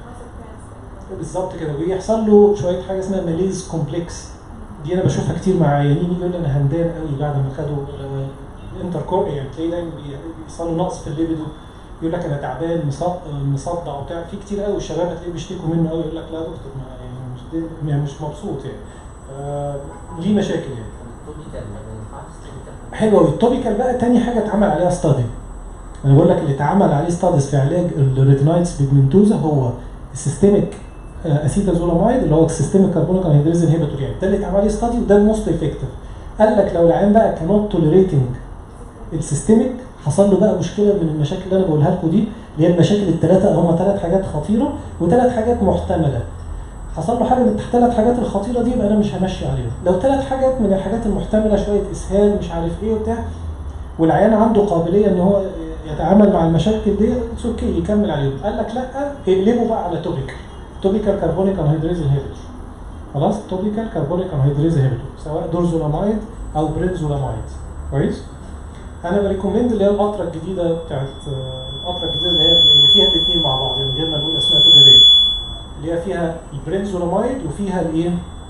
بالظبط كده وبيحصل له شويه حاجه اسمها ماليز كومبلكس دي انا بشوفها كتير مع عيانين يقول لي انا همدان قوي بعد ما خدوا الانتر كور يعني تلاقي دايما بيحصل له نقص في الليبيدو يقول لك انا تعبان مصدع مصدع وبتاع في كتير قوي الشباب هتلاقيه بيشتكوا منه قوي يقول لك لا يا دكتور ما يعني مش, يعني مش مبسوط يعني آه ليه مشاكل يعني التوبيكال ما ينفعش توبيكال حلو قوي التوبيكال بقى تاني حاجه اتعمل عليها ستادي انا بقول لك اللي اتعمل عليه ستاديز في علاج الريتينايتس بيجمنتوزا هو السيستميك اسيتازولامايد اللي هو السيستميك كربونيك انهيدريز انهبيتور يعني ده اللي اتعمل عليه ستادي وده الموست افكتيف قال لك لو العيان بقى كانوت توليريتنج السيستميك حصل له بقى مشكله من المشاكل اللي انا بقولها لكم دي اللي هي المشاكل الثلاثه هم ثلاث حاجات خطيره وثلاث حاجات محتمله حصل له حاجه من الثلاث حاجات الخطيره دي يبقى انا مش همشي عليهم لو ثلاث حاجات من الحاجات المحتمله شويه اسهال مش عارف ايه وبتاع والعيان عنده قابليه ان هو يتعامل مع المشاكل دي اتس اوكي يكمل عليهم قال لك لا اقلبه بقى على توبيكال توبيكال كربونيك انهيدريز انهبيتور خلاص توبيكال كربونيك انهيدريز انهبيتور سواء دورزولامايد او برينزولامايد كويس انا بريكومند اللي هي القطره الجديده بتاعت القطره الجديده اللي هي اللي فيها الاثنين مع بعض يعني من غير ما نقول اسماء تجاريه اللي هي فيها البرينزولامايد وفيها الايه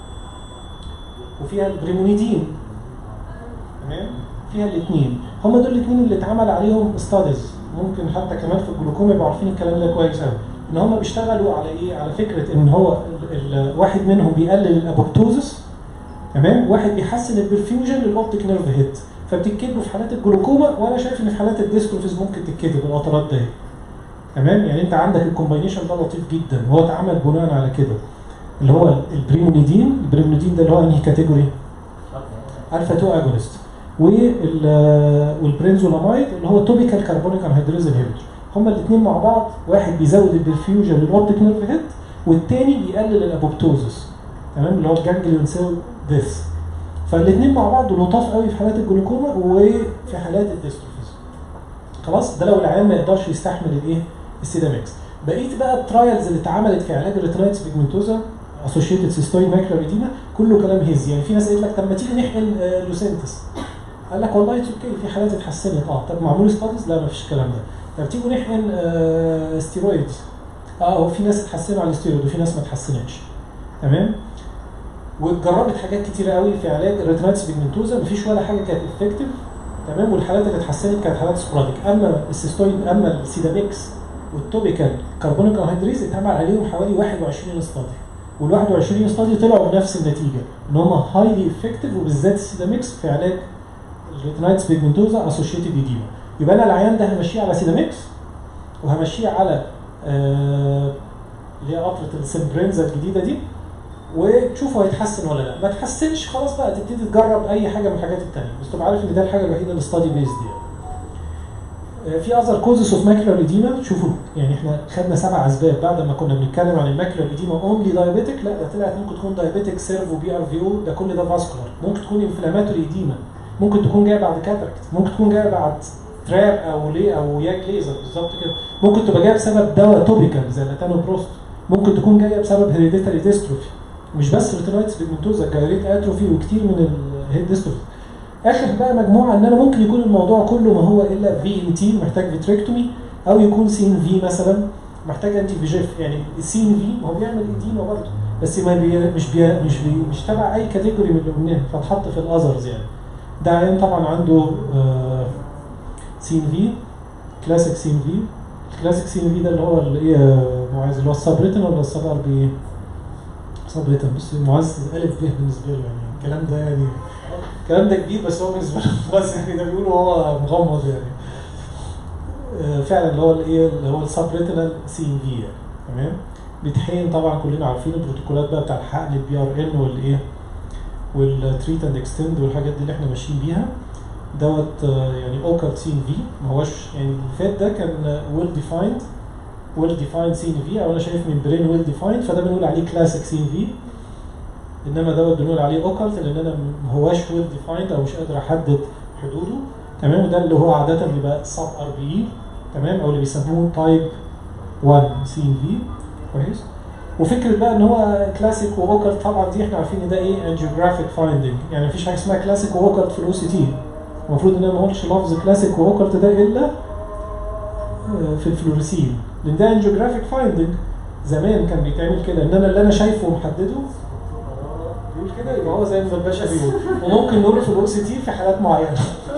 وفيها البريمونيدين تمام فيها الاثنين هم دول الاثنين اللي اتعمل عليهم ستاديز ممكن حتى كمان في الجلوكوم يبقوا عارفين الكلام ده كويس قوي ان هم بيشتغلوا على ايه على فكره ان هو ال- ال- واحد منهم بيقلل الابوبتوزس تمام واحد بيحسن البرفيوجن للاوبتيك نيرف هيد فبتتكتب في حالات الجلوكوما وانا شايف ان في حالات الديستروفيز ممكن تتكتب القطرات دي تمام يعني انت عندك الكومباينيشن ده لطيف جدا وهو اتعمل بناء على كده اللي هو البريمونيدين البريمونيدين ده اللي هو انهي كاتيجوري الفا 2 اجونست والبرينزولامايد اللي هو توبيكال كربونيك انهيدريز انهبيتور هما الاثنين مع بعض واحد بيزود البرفيوجن للاوبتيك نيرف هيد والتاني بيقلل الابوبتوزس تمام اللي هو الجانجليون سيل ديث فالاثنين مع بعض لطاف قوي في حالات الجلوكوما وفي حالات الديستروفيز خلاص ده لو العيان ما يقدرش يستحمل الايه السيداميكس بقيه بقى الترايلز اللي اتعملت في علاج الريتينايتس بيجمنتوزا اسوشيتد سيستوين ماكلر ايديما كله كلام هز يعني في ناس قالت لك طب ما تيجي نحقن آه، لوسنتس قال لك والله اتس اوكي في حالات اتحسنت اه طب معمول ستاديز لا ما فيش الكلام ده طب تيجوا نحقن آه ستيرويدز اه هو في ناس اتحسنوا على الستيرويد وفي ناس ما اتحسنتش تمام واتجربت حاجات كتيره قوي في علاج الريتينايتس بيجمنتوزا مفيش ولا حاجه كانت افكتيف تمام والحالات اللي اتحسنت كانت حالات سبوراديك اما السيستوين اما السيداميكس والتوبيكال كربونيك انهيدريز اتعمل عليهم حوالي 21 استادي وال 21 استادي طلعوا بنفس النتيجه ان هم هايلي افكتيف وبالذات السيداميكس في علاج الريتينايتس بيجمنتوزا اسوشيتد ايديما يبقى انا العيان ده همشيه على سيداميكس وهمشيه على آه، اللي هي قطره السمبرينزا الجديده دي وتشوفوا هيتحسن ولا لا ما تحسنش خلاص بقى تبتدي تجرب اي حاجه من الحاجات التانية بس تبقى عارف ان ده الحاجه الوحيده اللي ستادي بيز دي آه، في اذر كوزز اوف ماكلر ايديما شوفوا يعني احنا خدنا سبع اسباب بعد ما كنا بنتكلم عن الماكلر ايديما اونلي دايابيتك لا ده طلعت ممكن تكون دايابيتك سيرفو بي ار في او ده كل ده فاسكولار ممكن تكون انفلاماتوري ايديما ممكن تكون جايه بعد كاتراكت ممكن تكون جايه بعد تراب او ليه او ياج ليزر بالظبط كده ممكن تبقى جايه بسبب دواء توبيكال زي لاتانوبروست ممكن تكون جايه بسبب هيريديتاري ديستروفي مش بس ريتينايتس بيجمنتوزا جايريت اتروفي وكتير من الهيد ديستروفي اخر بقى مجموعه ان انا ممكن يكون الموضوع كله ما هو الا في ان تي محتاج فيتريكتومي او يكون سي ان في مثلا محتاج انتي فيجيف يعني السي ان في هو بيعمل ايديما برضه بس ما بي مش بي مش بي مش تبع اي كاتيجوري من اللي قلناها فاتحط في الاذرز يعني ده عيان طبعا عنده سي ان في كلاسيك سي ان في الكلاسيك سي ان في ده اللي هو اللي ايه معاذ اللي هو السبريتن ولا السب ار بي سبريتن بس معاذ الف ب بالنسبه له يعني الكلام ده يعني الكلام ده كبير بس هو بالنسبه له بس يعني ده بيقولوا هو مغمض يعني آه، فعلا اللي هو الايه اللي هو السبريتنال سي ان في يعني تمام بيتحين طبعا كلنا عارفين البروتوكولات بقى بتاع الحقن البي ار ان والايه والتريت اند اكستند والحاجات دي اللي احنا ماشيين بيها دوت آه، يعني اوكر سي ان في ما هوش يعني اللي فات ده كان ويل ديفايند ويل ديفايند سي ان في او انا شايف من برين ويل ديفايند فده بنقول عليه كلاسيك سي ان في انما دوت بنقول عليه اوكلت لان انا ما هواش ويل ديفايند او مش قادر احدد حدوده تمام وده اللي هو عاده بيبقى سب ار بي تمام او اللي بيسموه تايب 1 سي ان في كويس وفكره بقى ان هو كلاسيك واوكلت طبعا دي احنا عارفين ان ده ايه انجيوجرافيك فايندنج يعني مفيش حاجه اسمها كلاسيك واوكلت في الاو سي تي المفروض ان انا ما اقولش لفظ كلاسيك واوكلت ده الا آه، في الفلوريسين لان ده انجيوجرافيك فايندنج زمان كان بيتعمل كده انما اللي انا شايفه ومحدده بيقول كده يبقى هو زي ما الباشا بيقول وممكن نقوله في الاو سي تي في حالات معينه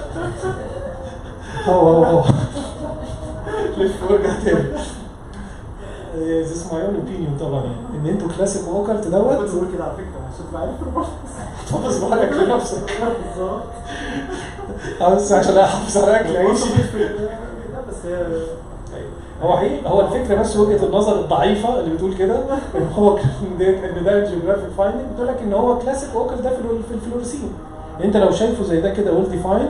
هو هو هو لف وارجع تاني ذيس ماي اون اوبينيون طبعا يعني ان انتوا كلاسيك ووكرت دوت بقول كده على فكره عشان تبقى عارف المرة. تحافظ على اكل نفسك بالظبط اه بس عشان احافظ على اكل عيشي لا بس هي هو حقيقي هو الفكره بس وجهه النظر الضعيفه اللي بتقول كده ان هو كان ده ان ده جيوغرافيك فايندنج بتقول لك ان هو كلاسيك اوكل ده في ال- في الفلوريسين انت لو شايفه زي ده كده ويل ديفايند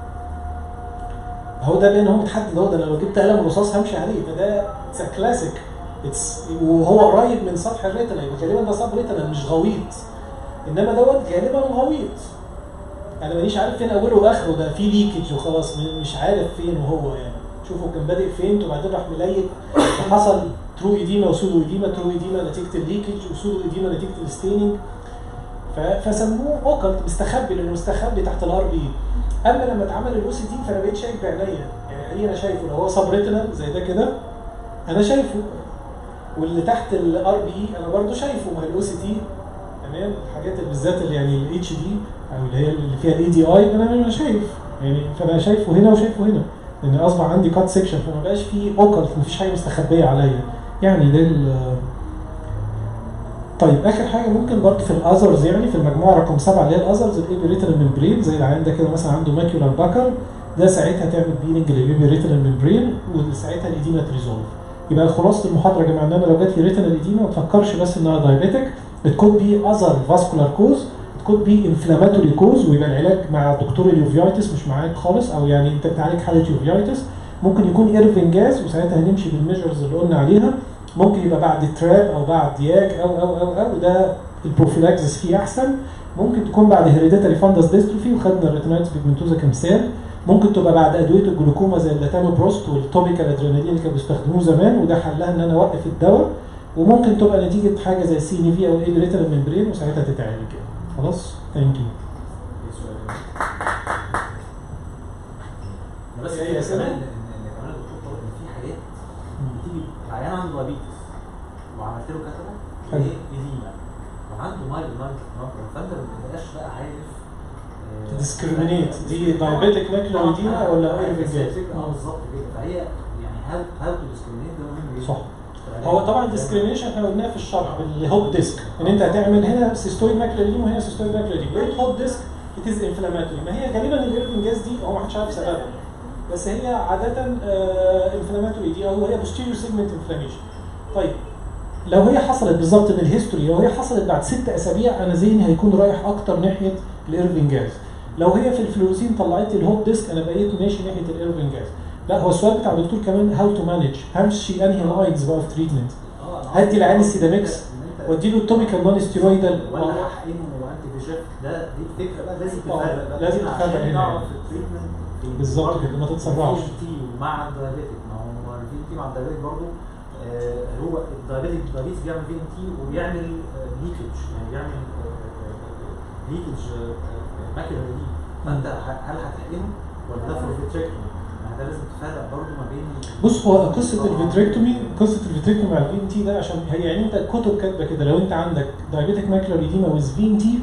هو ده لان هو متحدد اهو ده انا لو جبت قلم رصاص همشي عليه فده اتس كلاسيك اتس وهو قريب من سطح الريتنا يبقى غالبا ده سب ريتنا مش غويط انما دوت غالبا غويط انا مانيش عارف فين اوله واخره ده في ليكج وخلاص م- مش عارف فين وهو يعني شوفوا كان بادئ فين وبعدين راح مليت وحصل ترو ايديما وسودو ايديما ترو ايديما نتيجه الليكج وسودو ايديما نتيجه الستيننج ف- فسموه اوكلت مستخبي لانه مستخبي تحت الار بي اما لما اتعمل الاو سي دي فانا بقيت شايف بعينيا يعني عيني انا شايفه لو هو سب ريتنال زي ده كده انا شايفه واللي تحت الار بي انا برضو شايفه ما هي الاو سي دي تمام الحاجات اللي بالذات اللي يعني الاتش دي او اللي هي اللي فيها الاي دي اي انا انا شايف يعني فانا شايفه هنا وشايفه هنا لان اصبح عندي كات سيكشن فما بقاش في اوكلت مفيش حاجه مستخبيه عليا يعني ده ال- طيب اخر حاجه ممكن برضه في الاذرز يعني في المجموعه رقم سبعه اللي هي الاذرز الايبي ريتنال ممبرين زي العيان ده كده مثلا عنده ماكيولار باكر ده ساعتها تعمل بيلنج للايبي ريتنال ممبرين وساعتها الاديمه تريزولف يبقى خلاصه المحاضره يا جماعه ان انا لو جات لي ريتنال اديمه ما تفكرش بس انها دايابيتك it could be other vascular cause it could be inflammatory cause ويبقى العلاج مع دكتور اليوفيايتس مش معاك خالص او يعني انت بتعالج حاله يوفيايتس ممكن يكون ايرفين جاز وساعتها هنمشي بالميجرز اللي قلنا عليها ممكن يبقى بعد تراب او بعد ياج او او او او ده البروفيلاكسس فيه احسن ممكن تكون بعد هيريديتاري فاندس ديستروفي وخدنا الريتينايتس بيجمنتوزا كمثال ممكن تبقى بعد ادويه الجلوكوما زي اللاتانوبروست والتوبيكال ادرينالين اللي كانوا بيستخدموه زمان وده حلها ان انا اوقف الدواء وممكن تبقى نتيجه حاجه زي السي ان في او الاي ريتنال ممبرين وساعتها تتعالج يعني خلاص ثانك يو بس هي هي أسئلة؟ كمان ان ان كمان الدكتور طارق ان في حاجات بتيجي عيان عنده دايابيتس وعملت له كاتبه حلو. ايه اديمه وعنده مايل مايل فانت ما بتبقاش بقى عارف آه، تديسكريمينيت دي دايابيتك ماكيولار ايديما ولا آه، ايرفين بس جاز الفكرة اه بالظبط كده فهي يعني هاو هاو تو ديسكريمينيت ده مهم جدا صح فأنا- هو طبعا الديسكريميشن احنا قلناه في الشرح بالهوب ديسك ان انت هتعمل هنا سيستويد ماكيولار ايديما وهنا سيستويد ماكيولار ايديما ليه هوب ديسك it is inflammatory ما هي غالبا الايرفين جاز دي هو ما حدش عارف سببها بس هي عاده انفلاماتوري دي او هي posterior segment inflammation طيب لو هي حصلت بالظبط من الهيستوري لو هي حصلت بعد ست اسابيع انا ذهني هيكون رايح اكتر ناحيه الايرفين جاز لو هي في الفلوروسين طلعت لي الهوب ديسك انا بقيت ماشي ناحيه الايرفين جاز لا هو السؤال بتاع الدكتور كمان هاو تو مانج همشي انهي لاينز بقى في تريتمنت اه أنا هدي العيان قصدي السيداميكس إن أنت- واديله التوبيكال نون ستيرويدال ولا حقنه وانتي بيشف ده دي الفكره بقى لازم آه، تفرق بقى لازم عشان تفرق هنا. نعرف التريتمنت بالظبط كده، ما تتسرعش. تي مع الدايابيتك ما هو الفي ام تي مع الدايابيتك برضه آه، هو الدايابيتك الدايابيتس بيعمل في ام تي وبيعمل ليكج يعني بيعمل ليكج ماكيولار دي فانت ه- هل هتحقنه ولا ده فورفيتريكتومي؟ ما ده لازم تفرق برضه ما بين بص هو قصه الفيتريكتومي قصه الفيتريكتومي مع الفي ام تي ده عشان هي يعني انت كتب كاتبه كده لو انت عندك دايابيتك ماكيولار ايديما ويز في ام تي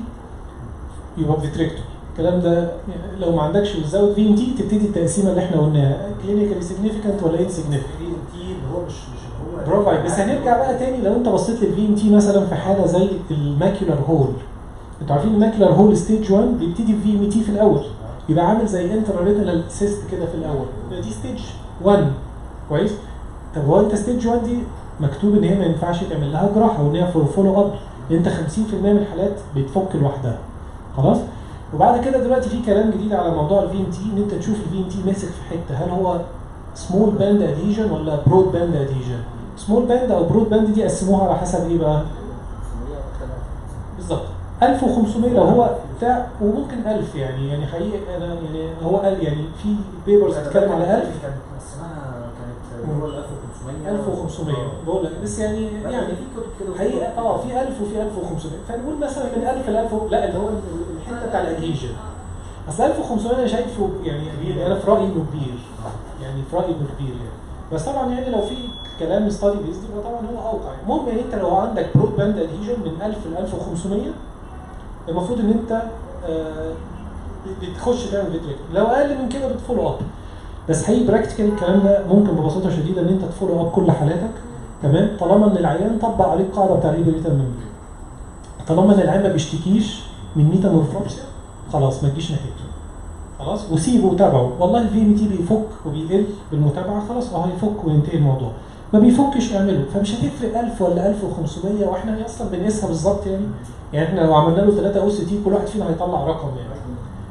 يبقى فيتريكتومي الكلام ده لو ما عندكش ويزاوت في ام تي تبتدي التقسيمه اللي احنا قلناها كلينيكالي سيجنيفيكانت ولا انسيجنيفيكانت في ام تي اللي هو مش مش اللي هو برافو عليك بس هنرجع بقى تاني لو انت بصيت للفي ام تي مثلا في حاله زي الماكيولار هول انتوا عارفين الماكيولار هول ستيج 1 بيبتدي في ام تي في الاول يبقى عامل زي انترا ريتنال سيست كده في الاول يبقى دي ستيج 1 كويس طب هو انت ستيج 1 دي مكتوب ان هي ما ينفعش تعمل لها جراحه وان هي فور فولو اب انت 50% من الحالات بتفك لوحدها خلاص وبعد كده دلوقتي في كلام جديد على موضوع الفي ام تي ان انت تشوف الفي ام تي ماسك في حته هل هو سمول باند اديجن ولا برود باند اديجن سمول باند او برود باند دي قسموها على حسب ايه بقى 500 واكتر بالظبط 1500 لو هو بتاع وممكن 1000 يعني يعني حقيقي انا يعني هو قال يعني في بيبرز بتتكلم على 1000 كانت مقسمها كانت اللي هو ال 1500 1500 بقول لك بس يعني يعني يعني في كتب كده حقيقه اه في 1000 وفي 1500 فنقول مثلا من 1000 ل 1000 لا اللي هو الحته بتاع الادهيجن اصل 1500 انا شايفه يعني يعني انا في رايي انه كبير يعني في رايي انه كبير يعني بس طبعا يعني لو في كلام ستادي بيزد يبقى طبعا هو اوقع المهم يعني انت لو عندك برود باند ادهيجن من 1000 ل 1500 المفروض ان انت آه، بتخش تعمل فيديو لو اقل من كده بتفولو اب بس حقيقي براكتيكال الكلام ده ممكن ببساطه شديده ان انت تفولو اب كل حالاتك تمام طالما ان العيان طبق عليه القاعده بتاع الايبريتال ميموري طالما ان العيان ما بيشتكيش من ميتامورفوبسيا خلاص ما تجيش ناحيته خلاص وسيبه وتابعه والله الفي ام تي بيفك وبيقل بالمتابعه خلاص اه هيفك وينتهي الموضوع ما بيفكش اعمله فمش هتفرق 1000 ولا 1500 واحنا اصلا بنقيسها بالظبط يعني يعني احنا لو عملنا له 3 او سي تي كل واحد فينا هيطلع رقم يعني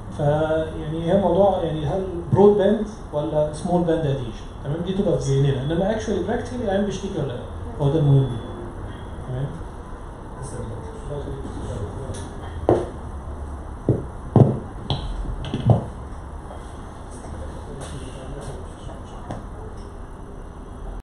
فيعني هي موضوع يعني هل برود باند ولا سمول باند اديشن تمام دي تبقى في ذهننا انما اكشولي براكتيكالي العيان بيشتكي ولا لا هو ده المهم تمام تسلم.